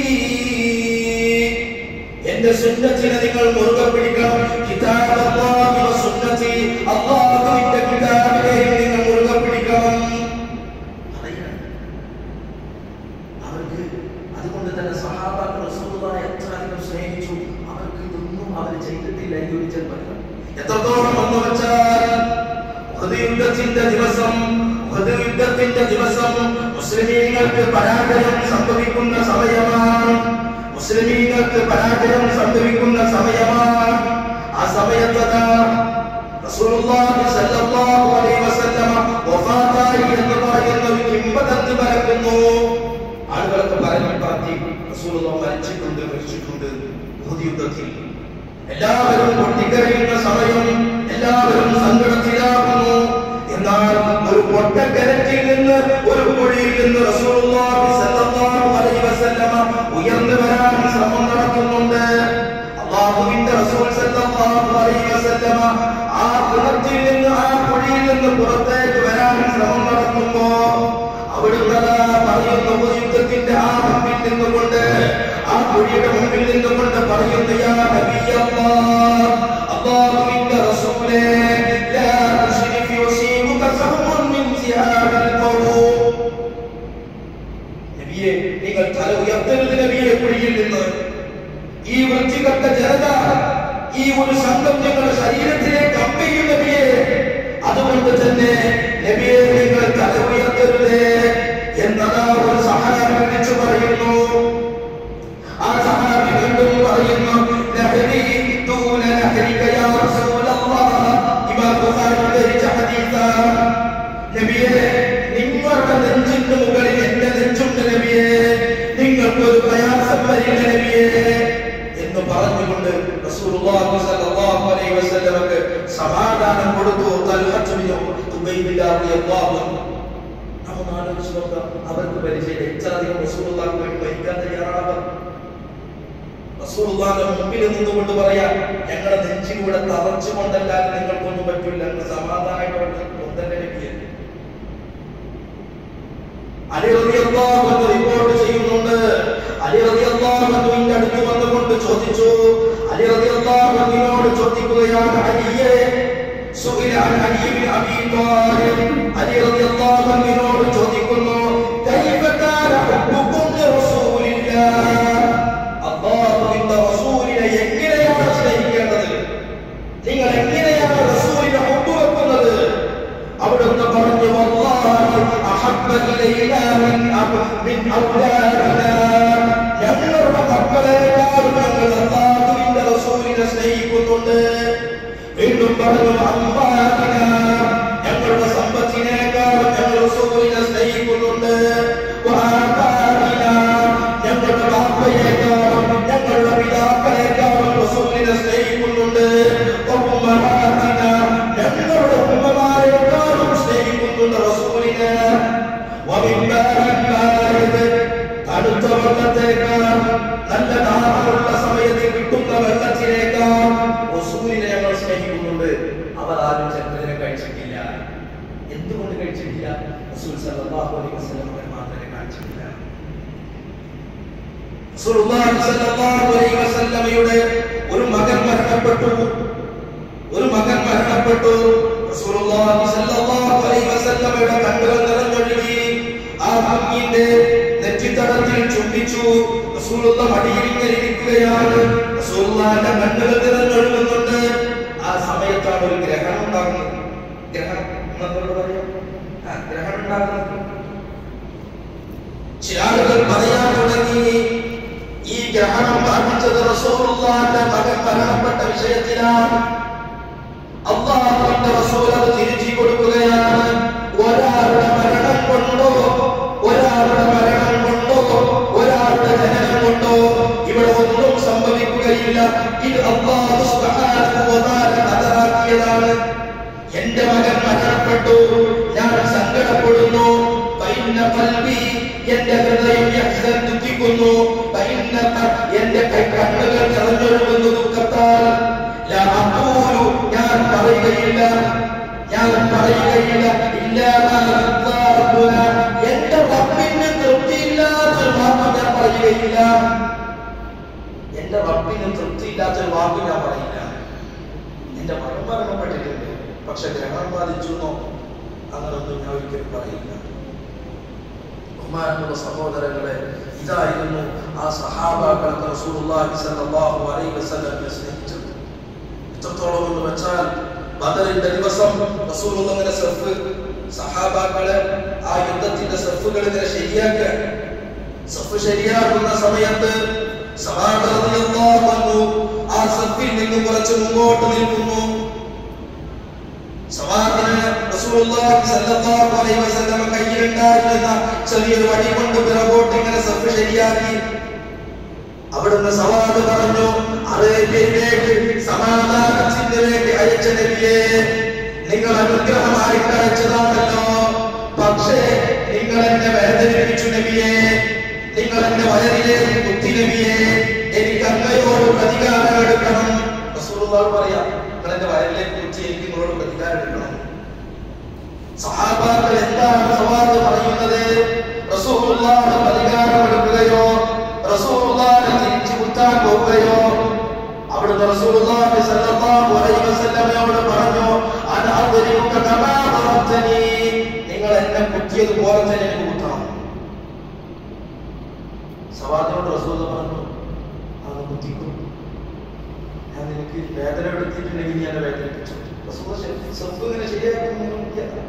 എന്റെ സുന്നത്തിനെ നിങ്ങൾ മുറുകെ പിടിക്കണം കിതാബ് അല്ലാഹു വ സുന്നതി അല്ലാഹുവിന്റെ കിതാബിനെയും നിങ്ങൾ മുറുകെ പിടിക്കണം പറയാണ്. അവർക്ക് അതുകൊണ്ട് തന്നെ സഹാബാക്കൾ റസൂലുള്ളാഹിയെ എത്ര അധികം സ്നേഹിച്ചു അവർക്ക് ഇതൊന്നും അവർ ചെയ്തിട്ടില്ല ഈ ഒരു ജന്മത്തിൽ എത്രത്തോളം എന്ന് വെച്ചാൽ ഉഹദ് യുദ്ധത്തിന്റെ ദിവസം ഉഹദ് യുദ്ധത്തിന്റെ ദിവസം മുസ്ലിമീങ്ങൾക്ക് പരാജയം സംഭവിക്കുന്ന സമയമാണ് മുസ്ലിമീങ്ങൾക്ക് പരാജയം സംഭവിക്കുന്ന സമയമാണ് ആ സമയത്തതാ റസൂലുള്ളാഹി സ്വല്ലല്ലാഹു അലൈഹി വസല്ലമ വഫാത്തായി എന്ന് പറയുന്ന ഒരു കിംവദന്തി പരക്കുന്നു ആളുകളൊക്കെ പറഞ്ഞു പറത്തി റസൂലുള്ളാഹി മരിച്ചിട്ടുണ്ട് മരിച്ചിട്ടുണ്ട് ഉഹദ് യുദ്ധത്തിൽ എല്ലാവരും പൊട്ടിക്കരയുന്ന സമയം എല്ലാവരും സങ്കടത്തിലാകുന്നു എന്നാൽ ഒരു പൊട്ടക്കരത്തിൽ നിന്ന് ഒരു കുഴിയിൽ നിന്ന് റസൂലുള്ളാഹി സ്വല്ലല്ലാഹു അലൈഹി വസല്ലമ ഉയർന്നു വരാൻ ശ്രമം നടത്തുന്നുണ്ട് അള്ളാഹുവിന്റെ റസൂൽ സല്ലല്ലാഹു അലൈഹി വസല്ലമ ആ കിണറ്റിൽ നിന്ന് ആ കുഴിയിൽ നിന്ന് പുറത്തേക്ക് വരാൻ ശ്രമം നടത്തുമ്പോ അവിടുന്ന് ദാ പറയുന്ന ഒരു യുദ്ധത്തിന്റെ ആ മുമ്പിൽ നിന്നുകൊണ്ട് ആ കുഴിയുടെ മുമ്പിൽ നിന്നുകൊണ്ട് പറയുന്നു യാ നബിയല്ലാഹ് അല്ലാഹുവിന്റെ റസൂലേ ലാ തുശ്രിക് യുസീബുക സഹ്മുൻ മിൻ സിഹാബിൽ ഖൗം നബിയെ നിങ്ങൾ തല ഉയർത്തരുത് നബിയെ കുഴിയിൽ നിന്ന് ഈ വൃത്തികെട്ട ജനത ഈ ഒരു സംഘം ഞങ്ങളുടെ ശരീരത്തിലേക്ക് അമ്പയും നബിയെ അതുകൊണ്ട് തന്നെ നബിയെ നിങ്ങൾ തല ഉയർത്തരുതേ എന്നതാ ഒരു സഹായം വിളിച്ചു പറയുന്നു ആ സഹാബി വീണ്ടും പറയുന്നു ലഹരി ദൂന ലഹരിക യാ റസൂലല്ലാഹ് ഇമാം ബുഖാരി ഉദ്ധരിച്ച ഹദീസാണ് നബിയെ നിങ്ങളുടെ നെഞ്ചിന്റെ മുകളിൽ എന്റെ നെഞ്ചുണ്ട് നബിയെ നിങ്ങൾക്കൊരു പ്രയാസം വരില്ല നബിയെ എന്ന് പറഞ്ഞുകൊണ്ട് റസൂലുള്ളാഹി സ്വല്ലല്ലാഹു അലൈഹി വസല്ലമക്ക് സമാധാനം കൊടുത്തു തൽഹത്ത് ബിൻ ഉബൈദില്ലാഹ് റളിയല്ലാഹു അൻഹു നമ്മൾ ആലോചിച്ച് നോക്കാം അവർക്ക് പരിചയം എത്ര അധികം റസൂലുള്ളാഹിക്ക് വേണ്ടി മരിക്കാൻ തയ്യാറാവാം റസൂലുള്ളാഹിന്റെ മുമ്പിൽ നിന്നുകൊണ്ട് പറയാം ഞങ്ങളുടെ നെഞ്ചിലൂടെ തറച്ചുകൊണ്ടല്ലാതെ നിങ്ങൾക്കൊന്നും പറ്റില്ല എന്ന് സമാധാനമായിട്ട് ഒന്നല്ല നബിയെ അലി റളിയല്ലാഹു അൻഹു റിപ്പോർട്ട് ചെയ്യുന്നുണ്ട് അലി റളിയല്ലാഹു അൻഹുവിന്റെ അടുത്ത് വന്നുകൊണ്ട് ചോദിച്ചു അലി റളിയല്ലാഹു അൻഹുവിനോട് ചോദിക്കുകയാണ് അലിയെ സുഇല അൻ അലി ബിൻ അബീ ത്വാലിബ് അലി റളിയല്ലാഹു അൻഹുവിനോട് ചോദിക്കുന്നു കൈഫ കാന ഹുബ്ബുകും ലിറസൂലില്ലാഹ് അല്ലാഹുവിന്റെ റസൂലിനെ എങ്ങനെയാണ് സ്നേഹിക്കേണ്ടത് നിങ്ങൾ എങ്ങനെയാണ് റസൂലിനെ ഒപ്പുവെക്കുന്നത് അവിടുന്ന് പറഞ്ഞു വല്ലാഹി അഹബ്ബ ഇലൈനാ മിൻ അബ് മിൻ ഔലാദിനാ ഞങ്ങളുടെ മക്കളെക്കാളും ഞങ്ങൾ അല്ലാഹുവിന്റെ റസൂലിനെ സ്നേഹിക്കുന്നുണ്ട് വീണ്ടും പറഞ്ഞു അമ്മാദിനാ ഞങ്ങളുടെ സമ്പത്തിനേക്കാളും ഞങ്ങൾ റസൂലിനെ സ്നേഹിക്കുന്നുണ്ട് വആബാദിനാ ഞങ്ങളുടെ ബാപ്പയേക്കാളും ഞങ്ങളുടെ പിതാക്കളെക്കാളും റസൂലിനെ സ്നേഹിക്കുന്നുണ്ട് വഉമ്മഹാത്തിന ഞങ്ങളുടെ ഉമ്മമാരെക്കാളും സ്നേഹിക്കുന്നുണ്ട് റസൂലിനെ വമിൻബാരിബാരിദ് തണുത്ത വെള്ളത്തേക്കാൾ നല്ല ദാഹമുള്ള സമയത്ത് കിട്ടുന്ന വെള്ളത്തിനേക്കാൾ റസൂലിനെ ഞങ്ങൾ സ്നേഹിക്കുന്നുണ്ട് അവർ ആരും ചെറുതിനെ കഴിച്ചിട്ടില്ല എന്തുകൊണ്ട് കഴിച്ചിട്ടില്ല റസൂൽ സല്ലല്ലാഹു അലൈഹി വസല്ലം അവർ മാത്രമേ കാണിച്ചിട്ടില്ല റസൂലുള്ളാഹി സ്വല്ലല്ലാഹു അലൈഹി വസല്ലമയുടെ ഒരു മകൻ മരണപ്പെട്ടു ഒരു മകൻ മരണപ്പെട്ടു റസൂലുള്ളാഹി സ്വല്ലല്ലാഹു അലൈഹി വസല്ലമയുടെ കണ്ണുകൾ നിറഞ്ഞൊഴുകി ആ കുഞ്ഞിന്റെ നെറ്റിത്തടത്തിൽ ചുംബിച്ചു റസൂലുള്ള മടിയിൽ ഇങ്ങനെ ഇരിക്കുകയാണ് റസൂലുള്ളാഹിന്റെ കണ്ണുകൾ നിറഞ്ഞൊഴുകുന്നുണ്ട് ആ സമയത്താണ് ഒരു ഗ്രഹണം ഉണ്ടാകുന്നത് ഗ്രഹണം എന്നൊക്കെ പറയാം ആ ഗ്രഹണം ഉണ്ടാകുന്നത് ചില ആളുകൾ പറയാൻ തുടങ്ങി ഈ ഗ്രഹണം ബാധിച്ചത് റസൂലുള്ളാഹിന്റെ മകൻ മരണപ്പെട്ട വിഷയത്തിലാണ് അള്ളാഹുവിന്റെ റസൂൽ അത് തിരിച്ചു കൊടുക്കുകയാണ് ഒരാളുടെ മരണം കൊണ്ടോ ഒരാളുടെ മരണം കൊണ്ടോ ഒരാളുടെ ജനനം കൊണ്ടോ ഇവിടെ ഒന്നും സംഭവിക്കുകയില്ല ഇത് അള്ളാഹു സുബ്ഹാനഹു വ തആല ഖദറാക്കിയതാണ് എന്റെ മകൻ മരണപ്പെട്ടു ഞാൻ സങ്കടപ്പെടുന്നു ഫൈന്ന ഖൽബി എന്റെ ഹൃദയം യഹ്സൻ ദുഃഖിക്കുന്നു ഫൈന്ന ഖ- എന്റെ കൈ- കണ്ണുകൾ നിറഞ്ഞൊഴുകുന്നു ദുഃഖത്താൽ ലാ അഖൂലു ഞാൻ പറയുകയില്ല ഞാൻ പറയുകയില്ല ഇല്ലാ മാ റബ്ബുന എന്റെ റബ്ബിന് തൃപ്തിയില്ലാത്ത ഒരു വാക്ക് ഞാൻ പറയുകയില്ല എന്റെ റബ്ബിന് തൃപ്തിയില്ലാത്ത ഒരു വാക്ക് ഞാൻ പറയില്ല എന്റെ മകൻ മരണപ്പെട്ടിട്ടുണ്ട് പക്ഷെ ഗ്രഹണം ബാധിച്ചു എന്നോ അങ്ങനൊന്നും ഞാൻ ഒരിക്കലും പറയില്ല ബഹുമാനമുള്ള സഹോദരങ്ങളെ ഇതായിരുന്നു ആ സഹാബാക്കൾക്ക് റസൂലുള്ളാഹി സ്വല്ലല്ലാഹു അലൈഹി വസല്ലമയെ സ്നേഹിച്ചത് എത്രത്തോളം എന്ന് വെച്ചാൽ ബദറിന്റെ ദിവസം റസൂലുള്ള ഇങ്ങനെ സെഫ് സഹാബാക്കളെ ആ യുദ്ധത്തിന്റെ സെഫുകൾ ഇങ്ങനെ ശരിയാക്കുക സെഫ് ശരിയാക്കുന്ന സമയത്ത് സഹാബ റളിയല്ലാഹു അൻഹു ആ സെഫിൽ നിന്ന് കുറച്ച് മുമ്പോട്ട് നിൽക്കുന്നു സവാദിന് റസൂലുള്ളാഹി സ്വല്ലല്ലാഹു അലൈഹി വസല്ലം കയ്യിലുണ്ടായിരുന്ന ചെറിയൊരു വടി കൊണ്ട് പിറകോട്ട് ഇങ്ങനെ സഫ് ശരിയാക്കി അവിടുന്ന് സവാദ് പറഞ്ഞു അറേബ്യയിലേക്ക് സമാധാനത്തിന് വേണ്ടി അയച്ച നബിയെ നിങ്ങൾ അനുഗ്രഹമായിട്ട് അയച്ചതാണല്ലോ പക്ഷേ നിങ്ങൾ എന്നെ വേദനിപ്പിച്ചു നബിയെ നിങ്ങൾ എന്റെ വയറിലേക്ക് കുത്തി നബിയെ എനിക്ക് അങ്ങയോട് പ്രതികാരം എടുക്കണം റസൂലുള്ളാഹി പറയാ നിങ്ങൾ എന്റെ വയറിലേക്ക് കുത്തി എനിക്ക് നിങ്ങളോട് പ്രതികാരം എടുക്കണം സഹാബാക്കൾ എന്താണ് സവാദ് പറയുന്നത് റസൂലുള്ളാഹി പ്രതികാരം എടുക്കുകയോ റസൂലുള്ളാഹി തിരിച്ചു കുത്താൻ പോവുകയോ അവിടുന്ന് റസൂലുള്ളാഹി സ്വല്ലല്ലാഹു അലൈഹി വസല്ലമയോട് പറഞ്ഞു അന അദ്രിക കമാ അറബ്തനി നിങ്ങൾ എന്നെ കുത്തിയത് പോലെ തന്നെ എനിക്ക് കുത്തണം സവാദിനോട് റസൂൽ പറഞ്ഞു അത് കുത്തിക്കും ഞാൻ നിനക്ക് വേദന എടുത്തിട്ടുണ്ടെങ്കിൽ ഞാൻ വേദനിപ്പിച്ചു റസൂൽ ശരി- സ്വത്ത് ഇങ്ങനെ ശരിയാക്കുന്നു നിങ്ങൾ കുത്തിയതാ.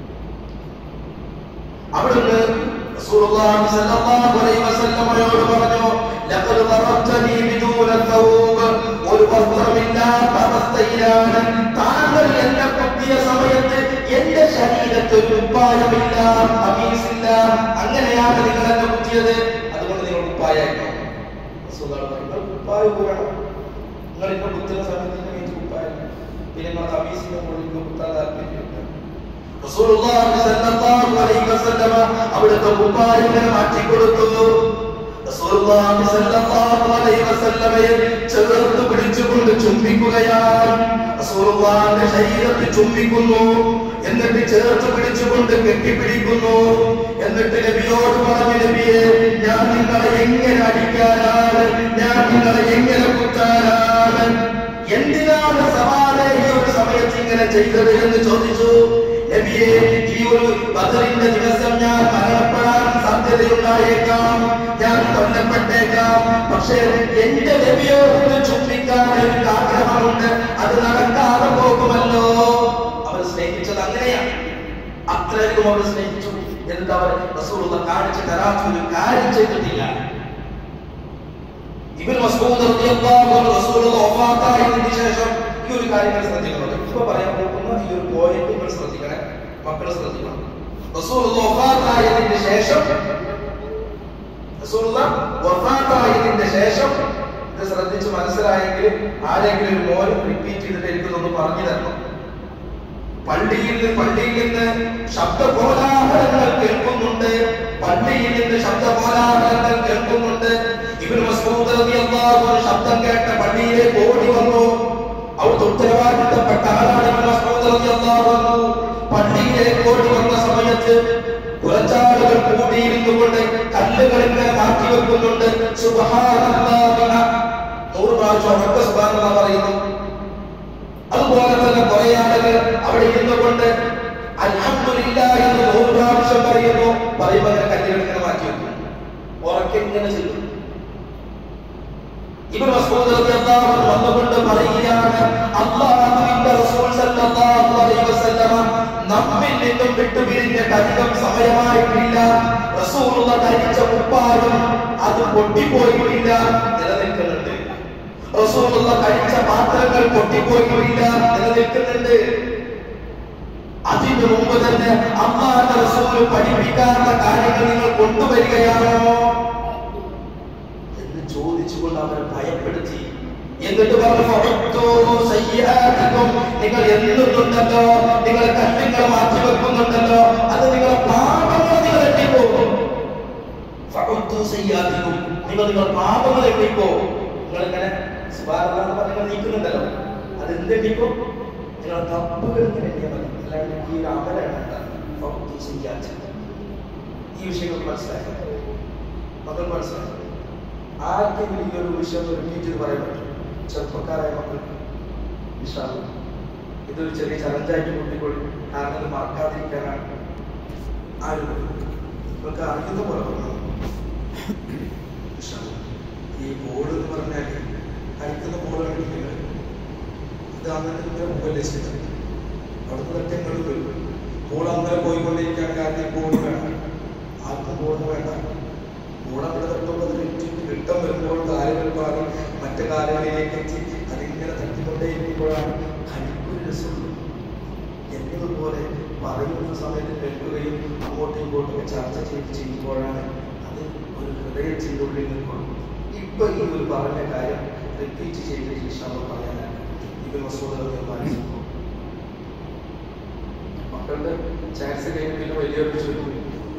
അവിടുന്ന് റസൂലുള്ളാഹി സ്വല്ലല്ലാഹു അലൈഹി വസല്ലമയോട് പറഞ്ഞു ലഖദ് ضربتني بدون ثوب ഒരു വസ്ത്രമില്ലാത്ത അവസ്ഥയിലാണ് താങ്കൾ എന്നെ കുത്തിയ സമയത്ത് എന്റെ ശരീരത്തിൽ ഒരു ഉപ്പായമില്ല അമീസില്ല അങ്ങനെയാണ് നിങ്ങൾ എന്നെ കുത്തിയത് അതുകൊണ്ട് നിങ്ങൾ ഉപ്പായാക്കണം റസൂലുള്ളാഹി പറഞ്ഞു, നിങ്ങൾ ഉപ്പായം വേണം നിങ്ങൾ എന്നെ കുത്തുന്ന സമയത്ത് എന്റെ മേത്ത് ഉപ്പായം പിന്നെ നിങ്ങൾ അമീസിനെ കൊണ്ട് കുത്താൻ താല്പര്യമില്ല റസൂലുള്ളാഹി സ്വല്ലല്ലാഹു അലൈഹി വസല്ലമ അവിടുത്തെ കുപ്പായങ്ങളെ മാറ്റിക്കൊടുത്തു റസൂലുള്ളാഹി സ്വല്ലല്ലാഹു അലൈഹി വസല്ലമയെ ചേർത്ത് പിടിച്ചുകൊണ്ട് ചുംബിക്കുകയാണ് റസൂലുള്ളാഹിന്റെ ശരീരത്തിൽ ചുംബിക്കുന്നു എന്നിട്ട് ചേർത്ത് പിടിച്ചുകൊണ്ട് കെട്ടിപ്പിടിക്കുന്നു എന്നിട്ട് നബിയോട് പറഞ്ഞു നബിയെ ഞാൻ നിങ്ങളെ എങ്ങനെ അടിക്കാനാണ് ഞാൻ നിങ്ങളെ എങ്ങനെ കുത്താനാണ് എന്തിനാണ് സവാലെ ഈ ഒരു സമയത്ത് ഇങ്ങനെ ചെയ്തത് എന്ന് ചോദിച്ചു നബിയെ ഈ ഒരു ബദറിന്റെ ദിവസം ഞാൻ മരണപ്പെടാൻ സാധ്യതയുണ്ടായേക്കാം ഞാൻ കൊല്ലപ്പെട്ടേക്കാം പക്ഷേ എന്റെ നബിയോട് ചുംബിക്കാൻ എനിക്ക് ആഗ്രഹമുണ്ട് അത് നടക്കാതെ പോകുമല്ലോ അവർ സ്നേഹിച്ചത് അങ്ങനെയാണ് അത്രയധികം അവർ സ്നേഹിച്ചു എന്നിട്ട് അവർ റസൂലുള്ള കാണിച്ചു തരാത്ത ഒരു കാര്യം ചെയ്തിട്ടില്ല ഇബിൻ മസ്ഊദ് റളിയല്ലാഹു അൻഹു റസൂലുള്ള വഫാത്തായതിനു ശേഷം ഈ ഒരു കാര്യങ്ങൾ ശ്രദ്ധിക്കണം ഇപ്പൊ പറയാൻ പോകുന്ന ഈ ഒരു പോയിന്റ് നിങ്ങൾ ശ്രദ്ധിക്കണേ മക്കൾ ശ്രദ്ധിക്കണം റസൂലുള്ള വഫാത്തായതിനു ശേഷം റസൂലുള്ള വഫാത്തായതിനു ശേഷം ഇത് ശ്രദ്ധിച്ച് മനസ്സിലായെങ്കിൽ ആരെങ്കിലും ഒരു മോൻ റിപ്പീറ്റ് ചെയ്തിട്ട് എനിക്കൊന്ന് പറഞ്ഞു തരണം പള്ളിയിൽ നിന്ന് പള്ളിയിൽ നിന്ന് ശബ്ദ കോലാഹലങ്ങൾ കേൾക്കുന്നുണ്ട് പള്ളിയിൽ നിന്ന് ശബ്ദ കോലാഹലങ്ങൾ കേൾക്കുന്നുണ്ട് ഇബ്നു മസ്ഊദ് റളിയല്ലാഹു അൻഹു ശബ്ദം കേട്ട പള്ളിയിലേക്ക് ഓടി വന്നു അവിടുത്തെ ഉത്തരവാദിത്തപ്പെട്ട ആളാണ് ഇബ്നു മസ്ഊദ് റളിയല്ലാഹു അൻഹു പള്ളിയിലേക്ക് ഓടി വന്ന സമയത്ത് കുറച്ചാളുകൾ കൂടിയിരുന്നു കൊണ്ട് കല്ലുകൾ ഇങ്ങനെ മാറ്റി വെക്കുന്നുണ്ട് സുബ്ഹാനല്ലാഹ് നൂറ് പ്രാവശ്യം ഉറക്കെ സുബ്ഹാനല്ലാഹ് പറയുന്നു അതുപോലെ തന്നെ കുറെ ആളുകൾ അവിടെ ഇരുന്നുകൊണ്ട് അൽഹംദുലില്ല എന്ന് നൂറ് പ്രാവശ്യം പറയുന്നു പറയുമ്പോൾ അങ്ങനെ കല്ലുകൾ ഇങ്ങനെ മാറ്റി വെക്കും ഉറക്കെ ഇങ്ങനെ ചെയ്തു ഇബ്നു മസ്ഊദ് റളിയല്ലാഹു അൻഹു വന്നുകൊണ്ട് പറയുകയാണ് അല്ലാഹുവിന്റെ റസൂൽ സല്ലല്ലാഹു അലൈഹി വസല്ലമ നമ്മിൽ നിന്നും വിട്ടുപിരിഞ്ഞിട്ട് അധികം സമയമായിട്ടില്ല റസൂലുള്ള ധരിച്ച ഉപ്പാടും അത് പൊട്ടിപ്പോയിട്ടില്ല നിലനിൽക്കുന്നുണ്ട് റസൂലുള്ള കഴിച്ച പാത്രങ്ങൾ പൊട്ടിപ്പോയിട്ടില്ല നിലനിൽക്കുന്നുണ്ട് അതിനു മുമ്പ് തന്നെ അള്ളാന്റെ റസൂൽ പഠിപ്പിക്കാത്ത കാര്യങ്ങൾ നിങ്ങൾ കൊണ്ടുവരികയാണോ എന്ന് ചോദിച്ചുകൊണ്ട് അവരെ ഭയപ്പെടുത്തി എന്നിട്ട് പറഞ്ഞു "ഫഉദ്ദൂ സയ്യിആതിക്കും." നിങ്ങൾ എണ്ണുന്നുണ്ടല്ലോ നിങ്ങൾ കല്ലുകൾ മാറ്റി വെക്കുന്നുണ്ടല്ലോ അത് നിങ്ങളെ പാപങ്ങൾ നിങ്ങൾ എട്ടിപ്പോകും ഫഉദ്ദൂ സയ്യിആതിക്കും. നിങ്ങൾ നിങ്ങൾ പാപങ്ങൾ എണ്ണിക്കോ നിങ്ങൾ ഇങ്ങനെ സുബാനെന്ന് പറഞ്ഞ് നിങ്ങൾ നീക്കുന്നുണ്ടല്ലോ അത് എന്തെണ്ണിക്കോ നിങ്ങൾ തപ്പുകൾ ഇങ്ങനെ എണ്ണിയാൽ മതി അല്ലാണ്ട് ഈ ഒരു അമലാണ് ഫഉദ്ദൂ സയ്യിആതിക്കും. ഈ വിഷയങ്ങൾ മനസ്സിലാക്കുക മക്കൾ മനസ്സിലാക്കുക ആർക്കെങ്കിലും ഈ ഒരു വിഷയം റിപ്പീറ്റ് ചെയ്ത് പറയാൻ പറ്റും ചെറുപ്പക്കാരായ മക്കൾക്ക് ഇൻഷാ അല്ലാ. ഇതൊരു ചെറിയ ചലഞ്ചായിട്ട് കൂട്ടിക്കൊള്ളു കാരണം ഇത് മറക്കാതിരിക്കാനാണ് ആരും നിങ്ങൾക്ക് അറിയുന്ന പോലെ പറഞ്ഞു ഇൻഷാ അല്ലാ. ഈ ബോർഡ് എന്ന് പറഞ്ഞാൽ കളിക്കുന്ന ബോർഡാണ് നിങ്ങൾ ഇത് അങ്ങനെ നിങ്ങളുടെ മൊബൈൽ വെച്ചിട്ട് അവിടുത്തെ തെറ്റങ്ങൾ വരും ബോൾ അങ്ങനെ പോയിക്കൊണ്ടിരിക്കുകയാണ് കാരണം ഈ ബോർഡ് വേണം ആർക്കും ബോർഡ് വേണ്ട ബോൾ അവിടെ തട്ടുമ്പോൾ അത് വിറ്റ് വിട്ടം വരുമ്പോൾ കാലുകൾ പാടി മറ്റു കാലുകളിലേക്ക് എത്തി അതിങ്ങനെ തട്ടിക്കൊണ്ടേയിരിക്കുമ്പോഴാണ് കളിക്കൊരു രസമുള്ളൂ എന്നതുപോലെ പറയുന്ന സമയത്ത് കേൾക്കുകയും അങ്ങോട്ടും ഇങ്ങോട്ടും ഒക്കെ ചർച്ച ചെയ്ത് ചെയ്യുമ്പോഴാണ് അത് ഒരു ഹൃദയത്തിൻ്റെ ഉള്ളിൽ നിൽക്കണം ഇപ്പൊ ഈ ഒരു പറഞ്ഞ കാര്യം റിപ്പീറ്റ് ചെയ്ത് ശേഷം പറയാനാണ് ഇത് മസൂദ മക്കളുടെ ചാൻസ് കഴിഞ്ഞ് പിന്നെ വലിയൊരു ചോദിക്കും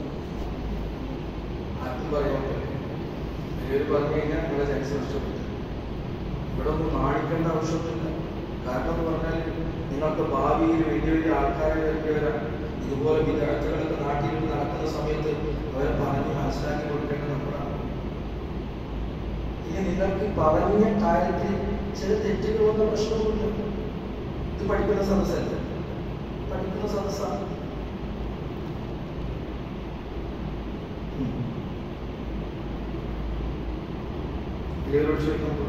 ആർക്കും പറയാൻ പറ്റില്ല വലിയൊരു പറഞ്ഞു കഴിഞ്ഞാൽ നിങ്ങളുടെ ചാൻസ് നഷ്ടപ്പെട്ടു ഇവിടെ ഒന്നും നാണിക്കേണ്ട ആവശ്യമൊന്നുമില്ല കാരണം എന്ന് പറഞ്ഞാൽ നിങ്ങൾക്ക് ഭാവിയിൽ വലിയ വലിയ ആൾക്കാരെ വരുന്നവരാണ് ഇതുപോലെ വിദ്യാർത്ഥികളൊക്കെ നാട്ടിൽ നടക്കുന്ന സമയത്ത് അവരെ പറഞ്ഞ് മനസ്സിലാക്കി കൊടുക്കേണ്ട നമ്മളാണ് ഇനി നിങ്ങൾക്ക് പറഞ്ഞ കാര്യത്തിൽ ചില തെറ്റുകൾ വന്ന പ്രശ്നവുമില്ല ഇത് പഠിക്കുന്ന സദസ്സല്ല പഠിക്കുന്ന സദസ്സാണ് ഇവരോട് ചോദിക്കുമ്പോൾ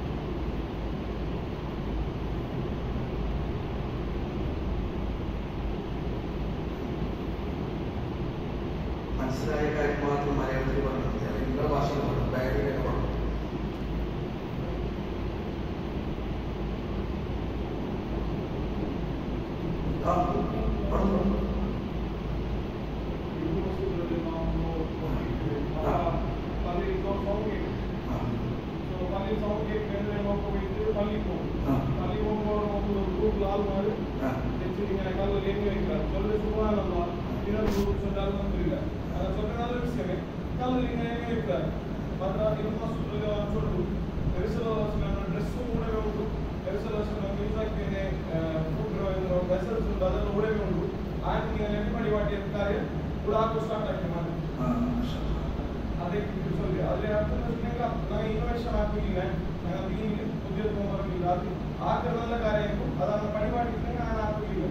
മനസ്സിലായ കാര്യം മാത്രം മലയാളത്തിൽ പറഞ്ഞു അല്ലെങ്കിൽ നിങ്ങളുടെ ഭാഷയിൽ പറഞ്ഞു ബാങ്കിലൊക്കെ പറഞ്ഞു ആ പറഞ്ഞു డ్రెస్ కూడా మేము ఆయన నేను పడివాటి చెప్తారు ఇప్పుడు ఆ స్టార్ట్ ಆಗ್ತದೆ ಅದೇ ಸ್ವಲ್ಪ ಅದೇ ಅರ್ಥದಲ್ಲಿ ನಾವು ಇನ್ನೋವೇಷನ್ ಆಗ್ತಿಲ್ಲ ನಾವು ಅದಕ್ಕೆ ಉದ್ಯೋಗ ತೊಗೊಂಬರಂಗಿಲ್ಲ ಅದು ಆಗ್ತಿರಲ್ಲ ಕಾರ್ಯ ಇತ್ತು ಅದನ್ನು ಪಡಿವಾಡಿದ್ರೆ ನಾನು ಆಗ್ತಿಲ್ಲ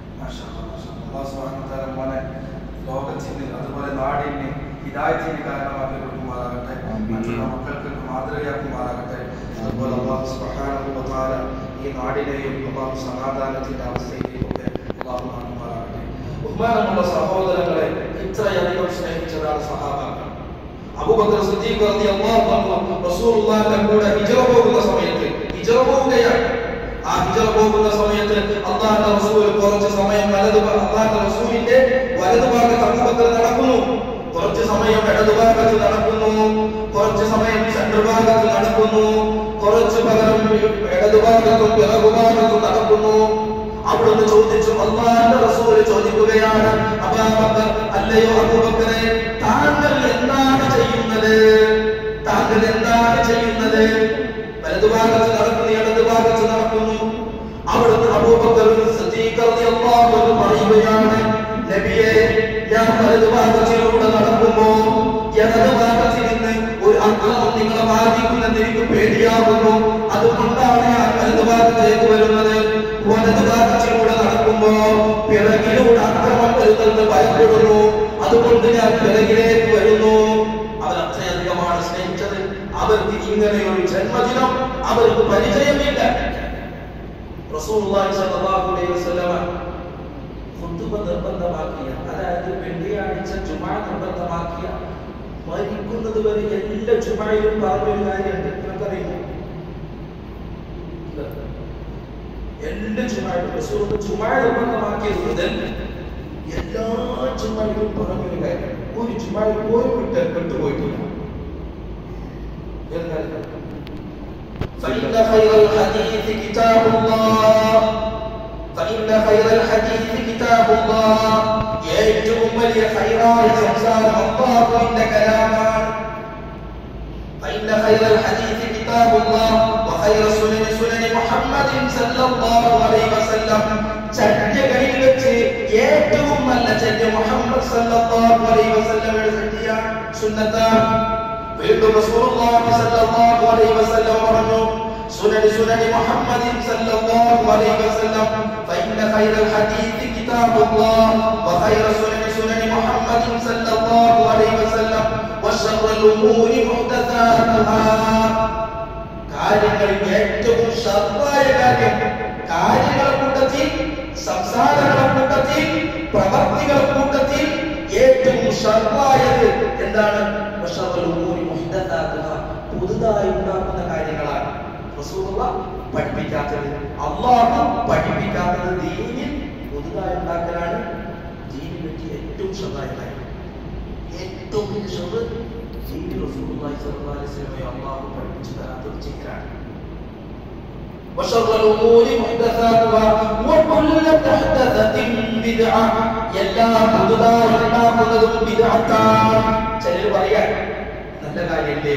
മോനെ ലോകത്തിന് അതുപോലെ നാടിന് ഹിദായത്തിന് കാരണമാക്കി കൊടുക്കുമാറാകട്ടെ മറ്റുള്ള മക്കൾക്ക് മാതൃകയാക്കുമാറാകട്ടെ അതുപോലെ അള്ളാഹു സുബ്ഹാനഹു വ തആല ഈ നാടിനെയും അള്ളാഹു സമാധാനത്തിന്റെ അവസ്ഥയിലേക്കൊക്കെ അള്ളാഹു മാറ്റുമാറാകട്ടെ ബഹുമാനമുള്ള സഹോദരങ്ങളെ ഇത്രയധികം സ്നേഹിച്ചതാണ് സഹാബാക്കൾ അബൂബക്കർ സിദ്ദീഖ് റളിയല്ലാഹു അൻഹു റസൂലുള്ളാഹിന്റെ കൂടെ ഹിജ്റ പോകുന്ന സമയത്ത് ഹിജ്റ പോവുകയാണ് ആ ഹിജ്റ പോകുന്ന സമയത്ത് അള്ളാഹുന്റെ റസൂൽ കുറച്ച് സമയം വലതു അള്ളാഹുന്റെ റസൂലിന്റെ വലതുഭാഗത്ത് അബൂബക്കർ നടക്കുന്നു കുറച്ച് സമയം ഇടതുഭാഗത്ത് നടക്കുന്നു കുറച്ച് സമയം സെൻട്രൽ ഭാഗത്ത് നടക്കുന്നു കുറച്ച് പകരം ഇടതുഭാഗത്തും പിറകുഭാഗത്തും നടക്കുന്നു അവിടുന്ന് ചോദിച്ചു അള്ളാഹുന്റെ റസൂൽ ചോദിക്കുകയാണ് അബൂബക്കർ അല്ലയോ അബൂബക്കറെ താങ്കൾ എന്താണ് ചെയ്യുന്നത് താങ്കൾ എന്താണ് ചെയ്യുന്നത് വലതുഭാഗത്ത് നടക്കുന്നു ഇടതുഭാഗത്ത് നടക്കുന്നു അവിടുന്ന് അബൂബക്കർ സിദ്ദീഖ് റളിയല്ലാഹു അൻഹു പറയുകയാണ് നബിയെ ഞാൻ വലതുഭാഗത്തിലൂടെ നടക്കുമ്പോ ഇടതുഭാഗത്തിൽ നിന്ന് ഒരു അക്രമം നിങ്ങളെ ബാധിക്കുമെന്ന് എനിക്ക് പേടിയാകുന്നു അതുകൊണ്ടാണ് ഞാൻ വലതുഭാഗത്തേക്ക് വരുന്നത് വലതുഭാഗത്തിലൂടെ നടക്കുമ്പോ പിറകിലൂടെ അക്രമം വരുന്നെന്ന് ഭയപ്പെടുന്നു അതുകൊണ്ട് ഞാൻ പിറകിലേക്ക് വരുന്നു അവർ അത്രയധികമാണ് സ്നേഹിച്ചത് അവർക്ക് ഇങ്ങനെ ഒരു ജന്മദിനം അവർക്ക് പരിചയമില്ല റസൂലുള്ളാഹി സ്വല്ലല്ലാഹു അലൈഹി വസല്ലമ ഖുതുബ നിർബന്ധമാക്കിയ അതായത് വെള്ളിയാഴ്ച ജുമാ നിർബന്ധമാക്കിയ മരിക്കുന്നത് വരെ എല്ലാ ജുമായിലും പറഞ്ഞൊരു കാര്യമുണ്ട് നിങ്ങൾക്കറിയുമോ ഇല്ല. എല്ലാ ജുമായിലും റസൂൽ ജുമാ നിർബന്ധമാക്കിയത് മുതൽ എല്ലാ ജുമായിലും പറഞ്ഞൊരു കാര്യം ഒരു ജുമായിൽ പോയി വിട്ട് പെട്ടുപോയിട്ടില്ല ഏത് കാര്യം فإن خير الحديث كتاب الله فإن خير الحديث كتاب الله ഏറ്റവും വലിയ ഖൈറായ സംസാരം അല്ലാഹുവിന്റെ കലാമാണ് فإن خير الحديث كتاب الله وخير السنن سنن محمد صلى الله عليه وسلم ചര്യകളിൽ വെച്ച് ഏറ്റവും നല്ല ചര്യ മുഹമ്മദ് സല്ലല്ലാഹു അലൈഹി വസല്ലമയുടെ ചര്യയാണ് സുന്നത്താണ് വീണ്ടും റസൂലുള്ളാഹി സ്വല്ലല്ലാഹു അലൈഹി വസല്ലം പറഞ്ഞു സുനൻ സുനൻ മുഹമ്മദിൻ സല്ലല്ലാഹു അലൈഹി വസല്ലം ഫഇന്ന ഖൈറൽ ഹദീസ് കിതാബുല്ലാഹ് വഖൈറ സുനൻ സുനൻ മുഹമ്മദിൻ സല്ലല്ലാഹു അലൈഹി വസല്ലം വശറൽ ഉമൂരി മുഹ്ദസാതുഹാ കാര്യങ്ങളിൽ ഏറ്റവും ശർത്തായ കാര്യം കാര്യങ്ങളുടെ കൂട്ടത്തിൽ സംസാരങ്ങളുടെ കൂട്ടത്തിൽ പ്രവർത്തികളുടെ കൂട്ടത്തിൽ ഏറ്റവും ശർത്തായത് എന്താണ് വശറൽ ഉമൂരി മുഹ്ദസാതുഹാ പുതുതായി ഉണ്ടാക്കുന്ന കാര്യങ്ങളാണ് റസൂലുള്ള പഠിപ്പിക്കാത്തത് അള്ളാഹു പഠിപ്പിക്കാത്തത് ദീനിൽ പുതുതായി ഉണ്ടാക്കലാണ് ദീനിൽ പറ്റി ഏറ്റവും ശ്രദ്ധായ കാര്യം ഏറ്റവും വലിയ ശ്രദ്ധ ദീനിൽ റസൂലുള്ളാഹി സ്വല്ലല്ലാഹു അലൈഹി വസല്ലമയെ അള്ളാഹു പഠിപ്പിച്ചു തരാത്തത് ചെയ്യലാണ് وشر الأمور محدثاتها وكل محدثة بدعة എല്ലാ പുതുതായി ഉണ്ടാക്കുന്നതും ബിദ്അത്താണ് ചിലർ പറയാൻ നല്ല കാര്യല്ലേ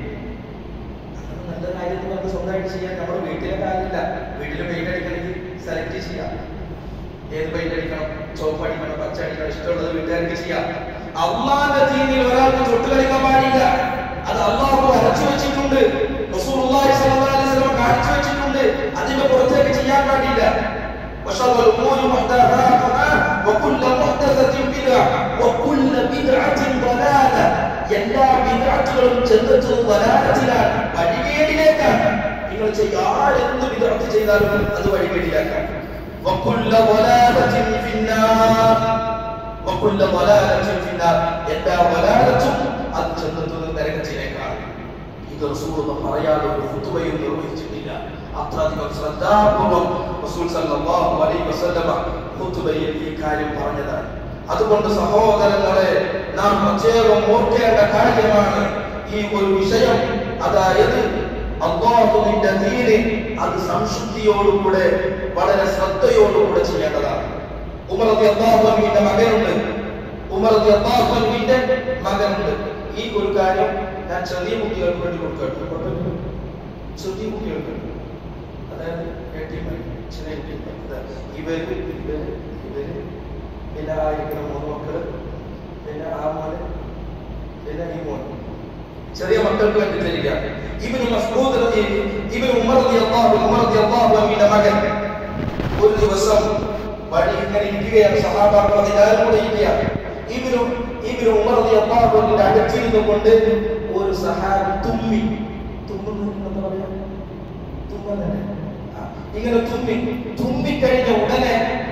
അങ്ങനെ നല്ല കാര്യം എന്ന് പറഞ്ഞ് സ്വന്തമായിട്ട് ചെയ്യാൻ നമ്മുടെ വീട്ടിലെ കാര്യമില്ല വീട്ടിൽ പെയിന്റ് അടിക്കണമെങ്കിൽ സെലക്ട് ചെയ്യാം ഏത് പെയിന്റ് അടിക്കണം ചുവപ്പ് അടിക്കണം പച്ച അടിക്കണം ഇഷ്ടമുള്ളത് വീട്ടുകാർക്ക് ചെയ്യാം അള്ളാന്റെ ദീനിൽ ഒരാൾക്ക് തൊട്ട് കളിക്കാൻ പാടില്ല അത് അള്ളാഹു അരച്ചു വെച്ചിട്ടുണ്ട് റസൂലുള്ളാഹി സ്വല്ലല്ലാഹു അലൈഹി വസല്ലം കാണിച്ചു വെച്ചിട്ടുണ്ട് അതിന്റെ പുറത്തേക്ക് ചെയ്യാൻ പാടില്ല وشر الأمور محدثاتها وكل محدثة بدعة وكل بدعة ضلالة എല്ലാ വിദഗ്ധകളും ചെന്നെത്തുന്നത് വലാലത്തിലാണ് വഴികേടിലേക്കാണ് നിങ്ങൾ ചെയ്യാരെന്ത് വിദഗ്ധ ചെയ്താലും അത് വഴികേടിലാക്കാം وكل ضلالة في النار وكل ضلالة في النار എല്ലാ വലാലത്തും അത് ചെന്നെത്തുന്നത് നരകത്തിലേക്കാണ് ഇത് റസൂൽ പറയാതെ ഒരു ഫുതുവയും നിർവഹിച്ചിട്ടില്ല അത്രയധികം ശ്രദ്ധാപൂർവം റസൂൽ സല്ലല്ലാഹു അലൈഹി വസല്ലമ ഫുതുവയിൽ ഈ കാര്യം പറഞ്ഞതാണ് അതുകൊണ്ട് സഹോദരങ്ങളെ നാം പ്രത്യേകം ഓർക്കേണ്ട കാര്യമാണ് ഈ ഒരു വിഷയം അതായത് അള്ളാഹുവിന്റെ ദീന് അത് സംശുദ്ധിയോടുകൂടെ വളരെ ശ്രദ്ധയോടുകൂടെ ചെയ്യേണ്ടതാണ് ഉമർ അള്ളാഹുവിന്റെ മകനുണ്ട് ഉമർ അള്ളാഹുവിന്റെ മകനുണ്ട് ഈ ഒരു കാര്യം ഞാൻ ചെറിയ കുട്ടികൾക്ക് വേണ്ടി കൊടുക്കട്ടെ ചെറിയ കുട്ടികൾക്ക് അതായത് എട്ടിമാർ ചെറിയ കുട്ടികൾ ഇവര് ഇവര് ഇവര് പിന്നെ ആയിരിക്കണം മൂന്ന് മക്കള് പിന്നെ ആ മോന് പിന്നെ ഈ മോൻ ചെറിയ മക്കൾക്ക് വേണ്ടി തരിക ഇവന് മസ്ഊദ് റളി- ഇവന് ഉമർ റളിയല്ലാഹു ഉമർ റളിയല്ലാഹു അൻഹുവിന്റെ മകൻ ഒരു ദിവസം വഴി ഇങ്ങനെ ഇരിക്കുകയാണ് സഹാബാക്കൾ അതിനാലും കൂടെ ഇരിക്കുകയാണ് ഇവന് ഇവന് ഉമർ റളിയല്ലാഹു അൻഹുവിന്റെ അടുത്തിരുന്നു കൊണ്ട് ഒരു സഹാബി തുമ്മി തുമ്മുന്നു എന്താ പറയാ തുമ്മലല്ലേ ആ, ഇങ്ങനെ തുമ്മി തുമ്മിക്കഴിഞ്ഞ ഉടനെ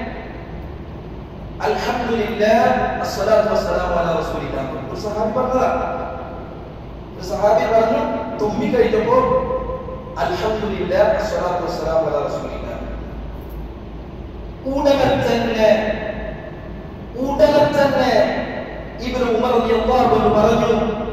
അൽഹംദുലില്ലാഹ് അസ്സലാത്തു വസ്സലാമു അലാ റസൂലില്ലാഹ് ഒരു സഹാബി പറഞ്ഞതാണ് ഒരു സഹാബി പറഞ്ഞു തുമ്മി കഴിഞ്ഞപ്പോ അൽഹംദുലില്ലാഹ് അസ്സലാത്തു വസ്സലാമു അലാ റസൂലില്ലാഹ് ഉടനെ തന്നെ ഉടനെ തന്നെ ഇബ്നു ഉമർ റളിയല്ലാഹു അൻഹു പറഞ്ഞു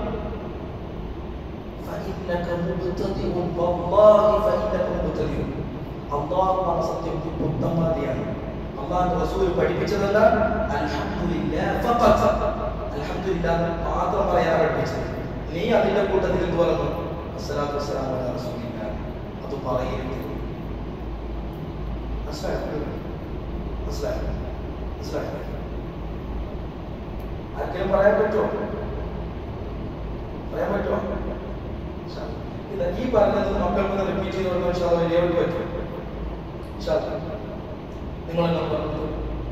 فإنك مبتدئ والله فإنك مبتدئ അള്ളാഹുവാണ് സത്യത്തിൽ പുത്തന്മാരെയാണ് അള്ളാഹുന്റെ റസൂൽ പഠിപ്പിച്ചതല്ല അൽഹംദുലില്ലാ ഫഖത്ത് അൽഹംദുലില്ലാ എന്ന് മാത്രം പറയാൻ പഠിപ്പിച്ചത് നീ അതിന്റെ കൂട്ടത്തിൽ എന്ത് പറഞ്ഞു അസ്സലാത്തു വസ്സലാമു അലാ റസൂലില്ലാ അത് പറയരുത് മനസ്സിലായോ മനസ്സിലായോ മനസ്സിലായോ ആർക്കെങ്കിലും പറയാൻ പറ്റുമോ പറയാൻ പറ്റുമോ ഇൻഷാ അല്ലാ. ഇത് ഈ പറഞ്ഞത് മക്കൾക്ക് റിപ്പീറ്റ് ചെയ്ത് കൊടുക്കാൻ ഇൻഷാ അല്ലാ വലിയവർക്ക് പറ്റും ഇൻഷാ അല്ലാ. നിങ്ങളെല്ലാം പറഞ്ഞത്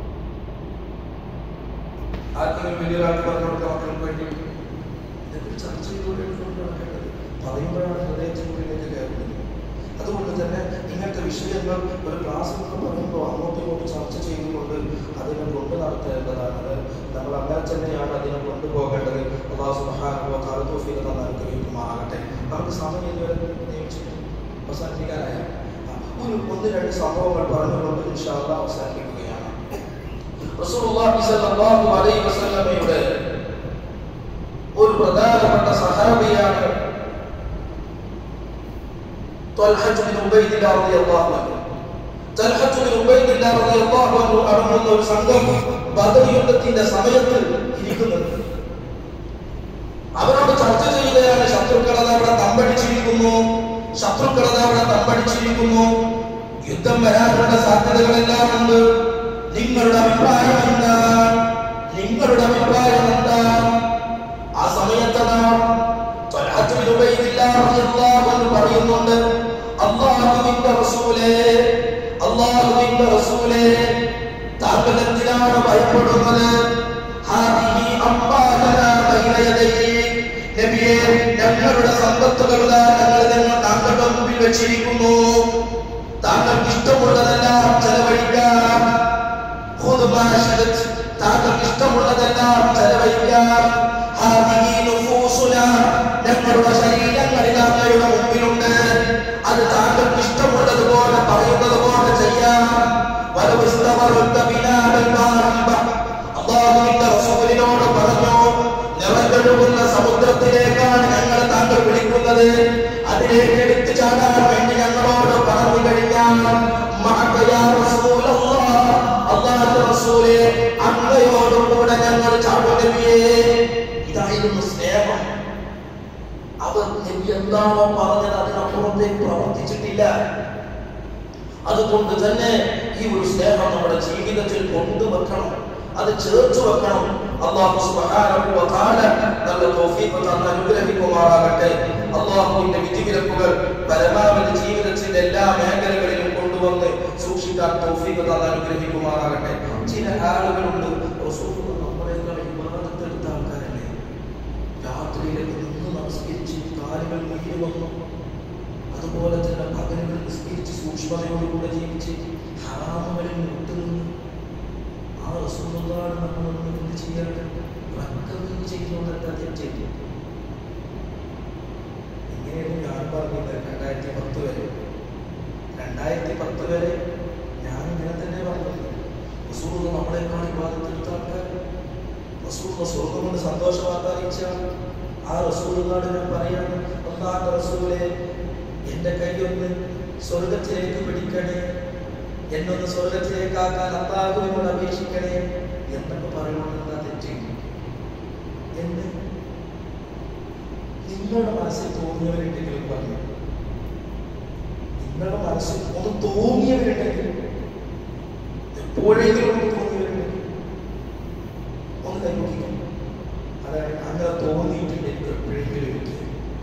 ആർക്കെങ്കിലും വലിയൊരാൾക്ക് പറഞ്ഞു കൊടുക്കാൻ മക്കൾക്ക് വേണ്ടി ഇതൊക്കെ ചർച്ച ചെയ്തുകൊണ്ടിരിക്കുന്നത് നടക്കേണ്ടത് പറയുമ്പോഴാണ് ഹൃദയത്തിനുള്ളിലേക്ക് കയറുന്നത് അതുകൊണ്ട് തന്നെ ഇങ്ങനത്തെ വിഷയങ്ങൾ ഒരു ക്ലാസ്സിൽ നിന്ന് പറയുമ്പോൾ അങ്ങോട്ടും ഇങ്ങോട്ടും ചർച്ച ചെയ്തുകൊണ്ട് അതിനെ കൊണ്ടു നടത്തേണ്ടതാണ് അത് നമ്മൾ അങ്ങനെ തന്നെയാണ് അതിനെ കൊണ്ടുപോകേണ്ടത് അള്ളാഹു സുബ്ഹാനഹു വ തആല തൗഫീഖ് തന്ന് അനുഗ്രഹിക്കുമാറാകട്ടെ നമുക്ക് സമയം ഇതുവരെ നിയമിച്ചിട്ട് അവസാനിപ്പിക്കാനായ ഒരു ഒന്ന് രണ്ട് സംഭവങ്ങൾ പറഞ്ഞുകൊണ്ട് ഇൻഷാ അല്ലാഹ് അവസാനിപ്പിക്കുകയാണ് റസൂലുള്ളാഹി സ്വല്ലല്ലാഹു അലൈഹി വസല്ലമയുടെ ഒരു പ്രധാനപ്പെട്ട സഹാബിയാണ് طلحة بن عبيد الله رضي الله عنه طلحة بن عبيد الله رضي الله عنه അടങ്ങുന്ന ഒരു സംഘം ബദർ യുദ്ധത്തിന്റെ സമയത്ത് ഇരിക്കുന്നുണ്ട് അവരോട് ചർച്ച ചെയ്യുകയാണ് ശത്രുക്കളത അവിടെ തമ്പടിച്ചിരിക്കുന്നു ശത്രുക്കളത അവിടെ തമ്പടിച്ചിരിക്കുന്നു യുദ്ധം വരാനുള്ള സാധ്യതകളെല്ലാം ഉണ്ട് നിങ്ങളുടെ അഭിപ്രായം എന്താ നിങ്ങളുടെ അഭിപ്രായം എന്താ ആ സമയത്തതാ ത്വൽഹത്ത് ബിൻ ഉബൈദില്ലാഹ് റളിയല്ലാഹു അൻഹു പറയുന്നുണ്ട് അല്ലാഹുവിന്റെ റസൂലേ അല്ലാഹുവിന്റെ റസൂലേ താങ്കൾ എന്തിനാണ് ഭയപ്പെടുന്നത് ഹാദിഹി അംബാലനാ ബൈന യദൈഹി നബിയേ ഞങ്ങളുടെ സമ്പത്തുകൾ ദാ ഞങ്ങൾ ഞങ്ങൾ താങ്കളുടെ മുമ്പിൽ വെച്ചിരിക്കുന്നു താങ്കൾക്ക് ഇഷ്ടമുള്ളതെല്ലാം ചെലവഴിക്കാം ഖുദ് മാ ശിഅത്. താങ്കൾക്ക് ഇഷ്ടമുള്ളതെല്ലാം ചെലവഴിക്കാം ഹാദിഹി നുഫൂസുനാ. ഞങ്ങളുടെ ശരീരങ്ങളിൽ അങ്ങയുടെ മുമ്പിലുണ്ട് അത് താങ്കൾക്ക് ഇഷ്ടമുള്ളതുപോലെ പറയുന്നത് പോലെ ചെയ്യാം വലവ് ഇസ്തമറത്ത ബിനാ ബിൽ മാഹിബ. അല്ലാഹുവിന്റെ റസൂലിനോട് പറഞ്ഞു നിറഞ്ഞൊഴുകുന്ന സമുദ്രത്തിലേക്കാണ് ഞങ്ങൾ താങ്കൾ വിളിക്കുന്നത് അതിലേക്ക് എടുത്തു ചാടാൻ വേണ്ടി ഞങ്ങളോട് പറഞ്ഞു കഴിഞ്ഞാൽ മഅക യാ റസൂലല്ലാഹ്. അല്ലാഹുവിന്റെ റസൂലേ അങ്ങയോടുകൂടെ ഞങ്ങൾ ചാടും നബിയേ ഇതായിരുന്നു സ്നേഹം അവർ നബി എന്താണോ പറഞ്ഞത് അതിനപ്പുറത്തേക്ക് പ്രവർത്തിച്ചിട്ടില്ല അതുകൊണ്ട് തന്നെ ഈ ഒരു സ്നേഹം നമ്മുടെ ജീവിതത്തിൽ കൊണ്ടുവെക്കണം അത് ചേർത്ത് വെക്കണം അള്ളാഹു സുബ്ഹാനഹു വ തആല നല്ല തൗഫീഖ് തന്ന് അനുഗ്രഹിക്കുമാറാകട്ടെ അള്ളാഹുവിന്റെ വിധിവിലക്കുകൾ പരമാവധി ജീവിതത്തിന്റെ എല്ലാ മേഖലകളിലും കൊണ്ടുവന്ന് സൂക്ഷിക്കാൻ തൗഫീഖ് തന്ന് അനുഗ്രഹിക്കുമാറാകട്ടെ ചില ആളുകളുണ്ട് റസൂൽ നമ്മളെക്കാൾ ഇബാദത്തെടുത്ത ആൾക്കാരല്ലേ രാത്രിയിലേക്ക് നിന്ന് നമസ്കരിച്ച് കാലുകൾ നീര് വന്നു അതുപോലെ തന്നെ പകലുകൾ നിസ്കരിച്ച് സൂക്ഷ്മതയോടുകൂടെ ജീവിച്ച് ഹറാമുകളിൽ വിട്ടുനിന്ന് ആ റസൂലുള്ളാഹിനെ നമ്മൾ ഒന്ന് എന്ത് ചെയ്യണം റക്കബിങ് ചെയ്യുന്നതല്ല അദ്ദേഹം ചെയ്തു ഇങ്ങനെയാണ് ഞാൻ പറഞ്ഞത് രണ്ടായിരത്തി പത്ത് വരെ രണ്ടായിരത്തി പത്ത് വരെ ഞാൻ ഇങ്ങനെ തന്നെ പറഞ്ഞത് റസൂൽ നമ്മളെക്കാൾ വിവാദത്തെടുത്ത ആൾക്കാർ റസൂൽ സ്വർഗം കൊണ്ട് സന്തോഷവാർത്ത അറിയിച്ച ആ റസൂലുള്ളാട് ഞാൻ പറയാണ് ഒന്നാമത്തെ റസൂലെ എന്റെ കൈയൊന്ന് സ്വർഗത്തിലേക്ക് പിടിക്കണേ എന്നൊന്ന് സ്വർഗത്തിലേക്കാക്കാൻ അള്ളാഹുവിനോട് അപേക്ഷിക്കണേ എന്നൊക്കെ പറയുന്നത് എന്താ തെറ്റ് എന്ത് നിങ്ങളുടെ മനസ്സിൽ തോന്നിയവരുണ്ടെങ്കിലും പറഞ്ഞു നിങ്ങളുടെ മനസ്സിൽ ഒന്ന് തോന്നിയവരുണ്ടെങ്കിൽ എപ്പോഴെങ്കിലും ഒന്ന് തോന്നിയവരുണ്ടെങ്കിൽ ഒന്ന് കൈ നോക്കിക്കോ അതായത് അങ്ങനെ തോന്നിയിട്ടുണ്ട് എനിക്ക് എപ്പോഴെങ്കിലും എനിക്ക്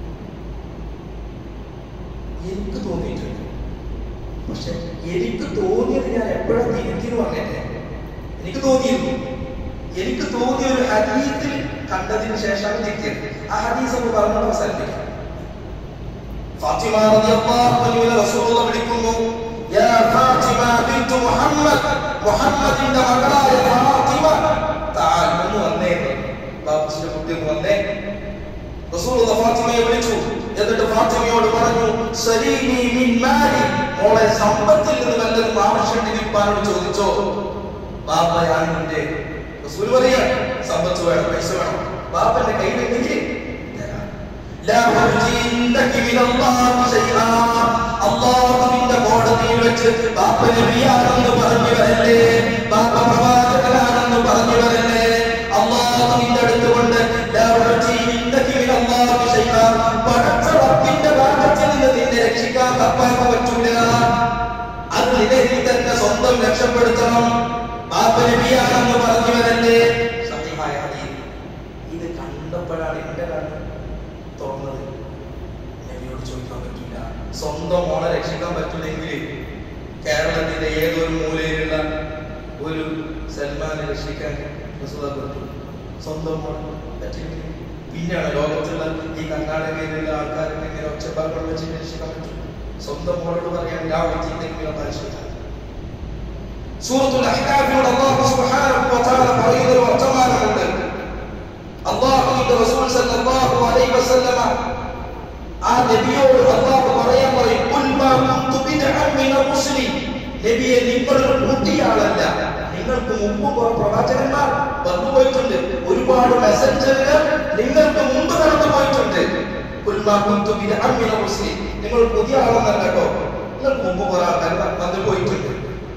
എനിക്ക് തോന്നിയിട്ടുണ്ട് പക്ഷെ എനിക്ക് തോന്നിയത് ഞാൻ എപ്പോഴും തിരുത്തിന്ന് പറഞ്ഞില്ലേ എനിക്ക് തോന്നിയിരുന്നു എനിക്ക് തോന്നിയ ഒരു ഹദീസിൽ കണ്ടതിന് ശേഷം തിരിച്ചത് ആ ഹദീസ് ഒന്ന് പറഞ്ഞോട് അവസാനിപ്പിക്കാം ഫാത്തിമ റളിയല്ലാഹു അൻഹ റസൂലുള്ള വിളിക്കുന്നു യാ ഫാത്തിമ ബിൻതു മുഹമ്മദ് മുഹമ്മദിന്റെ മകളായ ഫാത്തിമ താൻ ഒന്ന് വന്നേ ബാബുജിന്റെ കുട്ടി ഒന്ന് വന്നേ റസൂലുള്ള ഫാത്തിമയെ വിളിച്ചു എന്നിട്ട് ഫാത്തിമയോട് പറഞ്ഞു സലീനി മിൻ മാലി മോളെ സമ്പത്തിൽ നിന്ന് വല്ലതും ആവശ്യമുണ്ടെങ്കിൽ ഉപ്പാനോട് ചോദിച്ചോ ബാബയാണ് നിന്റെ റസൂൽ പറയാ സമ്പത്ത് വേണം പൈസ വേണം ബാപ്പന്റെ കയ്യിലുണ്ടെങ്കിൽ തരാം. ലാ ഹർജിന്നകി മിനല്ലാഹി ശൈആ. അല്ലാഹുവിന്റെ കോടതിയിൽ വെച്ച് ബാപ്പ നബിയാണെന്ന് പറഞ്ഞു വരല്ലേ ബാപ്പ പ്രവാചകനാണെന്ന് പറഞ്ഞു വരല്ലേ അല്ലാഹുവിന്റെ അടുത്ത് കൊണ്ട് ലാ ഹർജിന്നകി മിനല്ലാഹി ശൈആ. പടച്ച റബ്ബിന്റെ ഭാഗത്തിൽ നിന്ന് നിന്നെ രക്ഷിക്കാൻ ബാപ്പാക്ക് പറ്റൂല അത് നിലയിൽ തന്നെ സ്വന്തം രക്ഷപ്പെടുത്തണം ബാപ്പ നബിയാണെന്ന് പറഞ്ഞു വരല്ലേ സഹിഹായ ഹദീസ് ഇത് കണ്ടപ്പോഴാണ് എന്റെ കണ്ണ് തുറന്നത് നബിയോട് ചോദിക്കാൻ പറ്റില്ല സ്വന്തം മോളെ രക്ഷിക്കാൻ പറ്റില്ലെങ്കിൽ കേരളത്തിന്റെ ഏതൊരു മൂലയിലുള്ള ഒരു സൽമാനെ രക്ഷിക്കാൻ റസൂല പറ്റും സ്വന്തം മോൾ പറ്റില്ലെങ്കിൽ പിന്നെയാണ് ലോകത്തുള്ള ഈ കർണാടകയിലുള്ള ആൾക്കാർക്ക് ഇങ്ങനെ ഒച്ചപ്പാടുകൾ വെച്ച് രക്ഷിക്കാൻ പറ്റും സ്വന്തം മോളോട് പറയാൻ രാവിലെ ചിന്തിക്കുന്ന പരിശോധിക്കാം സൂറത്തുൽ അഹ്കാഫിനോട് അല്ലാഹു സുബ്ഹാനഹു വ തആല പറയുന്ന ഒരു വർത്തമാനമുണ്ട് അല്ലാഹുവിന്റെ റസൂൽ സല്ലല്ലാഹു അലൈഹി വസല്ലമ ആ നബിയോട് അല്ലാഹു പറയാൻ പറയും ഖുൽ മാ കുന്തു ബിദ്അൻ മിനർ റുസുലി നബിയെ നിങ്ങൾ ഒരു പുതിയ ആളല്ല നിങ്ങൾക്ക് മുമ്പ് കുറെ പ്രവാചകന്മാർ വന്നു പോയിട്ടുണ്ട് ഒരുപാട് മെസ്സഞ്ചറുകൾ നിങ്ങൾക്ക് മുമ്പ് കടന്നു പോയിട്ടുണ്ട് ഖുൽ മാ കുന്തു ബിദ്അൻ മിനർ റുസുലി നിങ്ങൾ പുതിയ ആളൊന്നല്ല കേട്ടോ നിങ്ങൾക്ക് മുമ്പ് കുറെ ആൾക്കാർ വന്നു പോയിട്ടുണ്ട്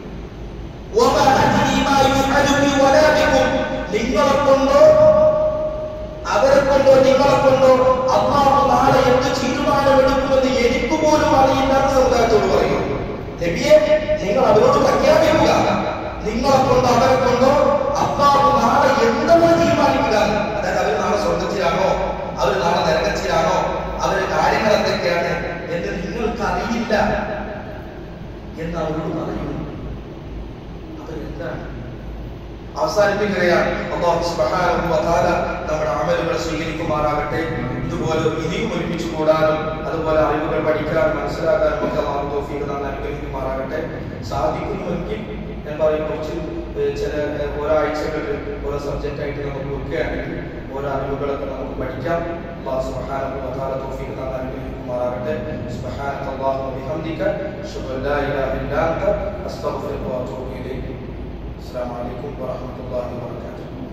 وما أدري ما يفعل بي ولا بكم നിങ്ങളെ കൊണ്ടോ അവരെ കൊണ്ടോ നിങ്ങളെ കൊണ്ടോ അള്ളാഹു നാളെ എന്ത് തീരുമാനമെടുക്കുമെന്ന് എനിക്ക് പോലും അറിയില്ലാത്ത സമുദായത്തോട് പറയും നബിയെ നിങ്ങൾ അവരോട് പ്രഖ്യാപിക്കുക നിങ്ങളെ കൊണ്ടോ അവരെ കൊണ്ടോ അള്ളാഹു നാളെ എന്തെന്ന് തീരുമാനിക്കുക അതായത് അവർ നാളെ സ്വർഗത്തിലാണോ അവർ നാളെ നരകത്തിലാണോ അവരുടെ കാര്യങ്ങൾ എന്തൊക്കെയാണ് എന്ന് നിങ്ങൾക്ക് അറിയില്ല എന്ന് അവരോട് പറയുന്നു അപ്പൊ എന്താണ് അവസാനിപ്പിക്കുകയാണ് അള്ളാഹു സുബ്ഹാനഹു വ തആല നമ്മുടെ അമലുകൾ സ്വീകരിക്കുമാറാകട്ടെ ഇതുപോലെ ഇനിയും ഒരുമിച്ച് കൂടാനും അതുപോലെ അറിവുകൾ പഠിക്കാനും മനസ്സിലാക്കാനും ഒക്കെ അള്ളാഹു തൗഫീഖ് തന്നെ അനുഗ്രഹിക്കുമാറാകട്ടെ സാധിക്കുന്നുവെങ്കിൽ ഞാൻ പറയും കുറച്ച് ഏഹ് ചില ഏഹ് ഒരാഴ്ചകളിൽ ഓരോ സബ്ജക്റ്റ് ആയിട്ട് നമുക്ക് വെക്കുകയാണെങ്കിൽ ഓരോ അറിവുകളൊക്കെ നമുക്ക് പഠിക്കാം അള്ളാഹു സുബ്ഹാനഹു വ തആല തൗഫീഖ് തന്നെ അനുഗ്രഹിക്കുമാറാകട്ടെ സുബ്ഹാനക അല്ലാഹു വബിഹംദിക അഷ്ഹദു അൻ ലാ ഇലാഹ ഇല്ലാ അൻത അസ്തഗ്ഫിറുക വഅതൂബു ഇലൈക് السلام عليكم ورحمة الله وبركاته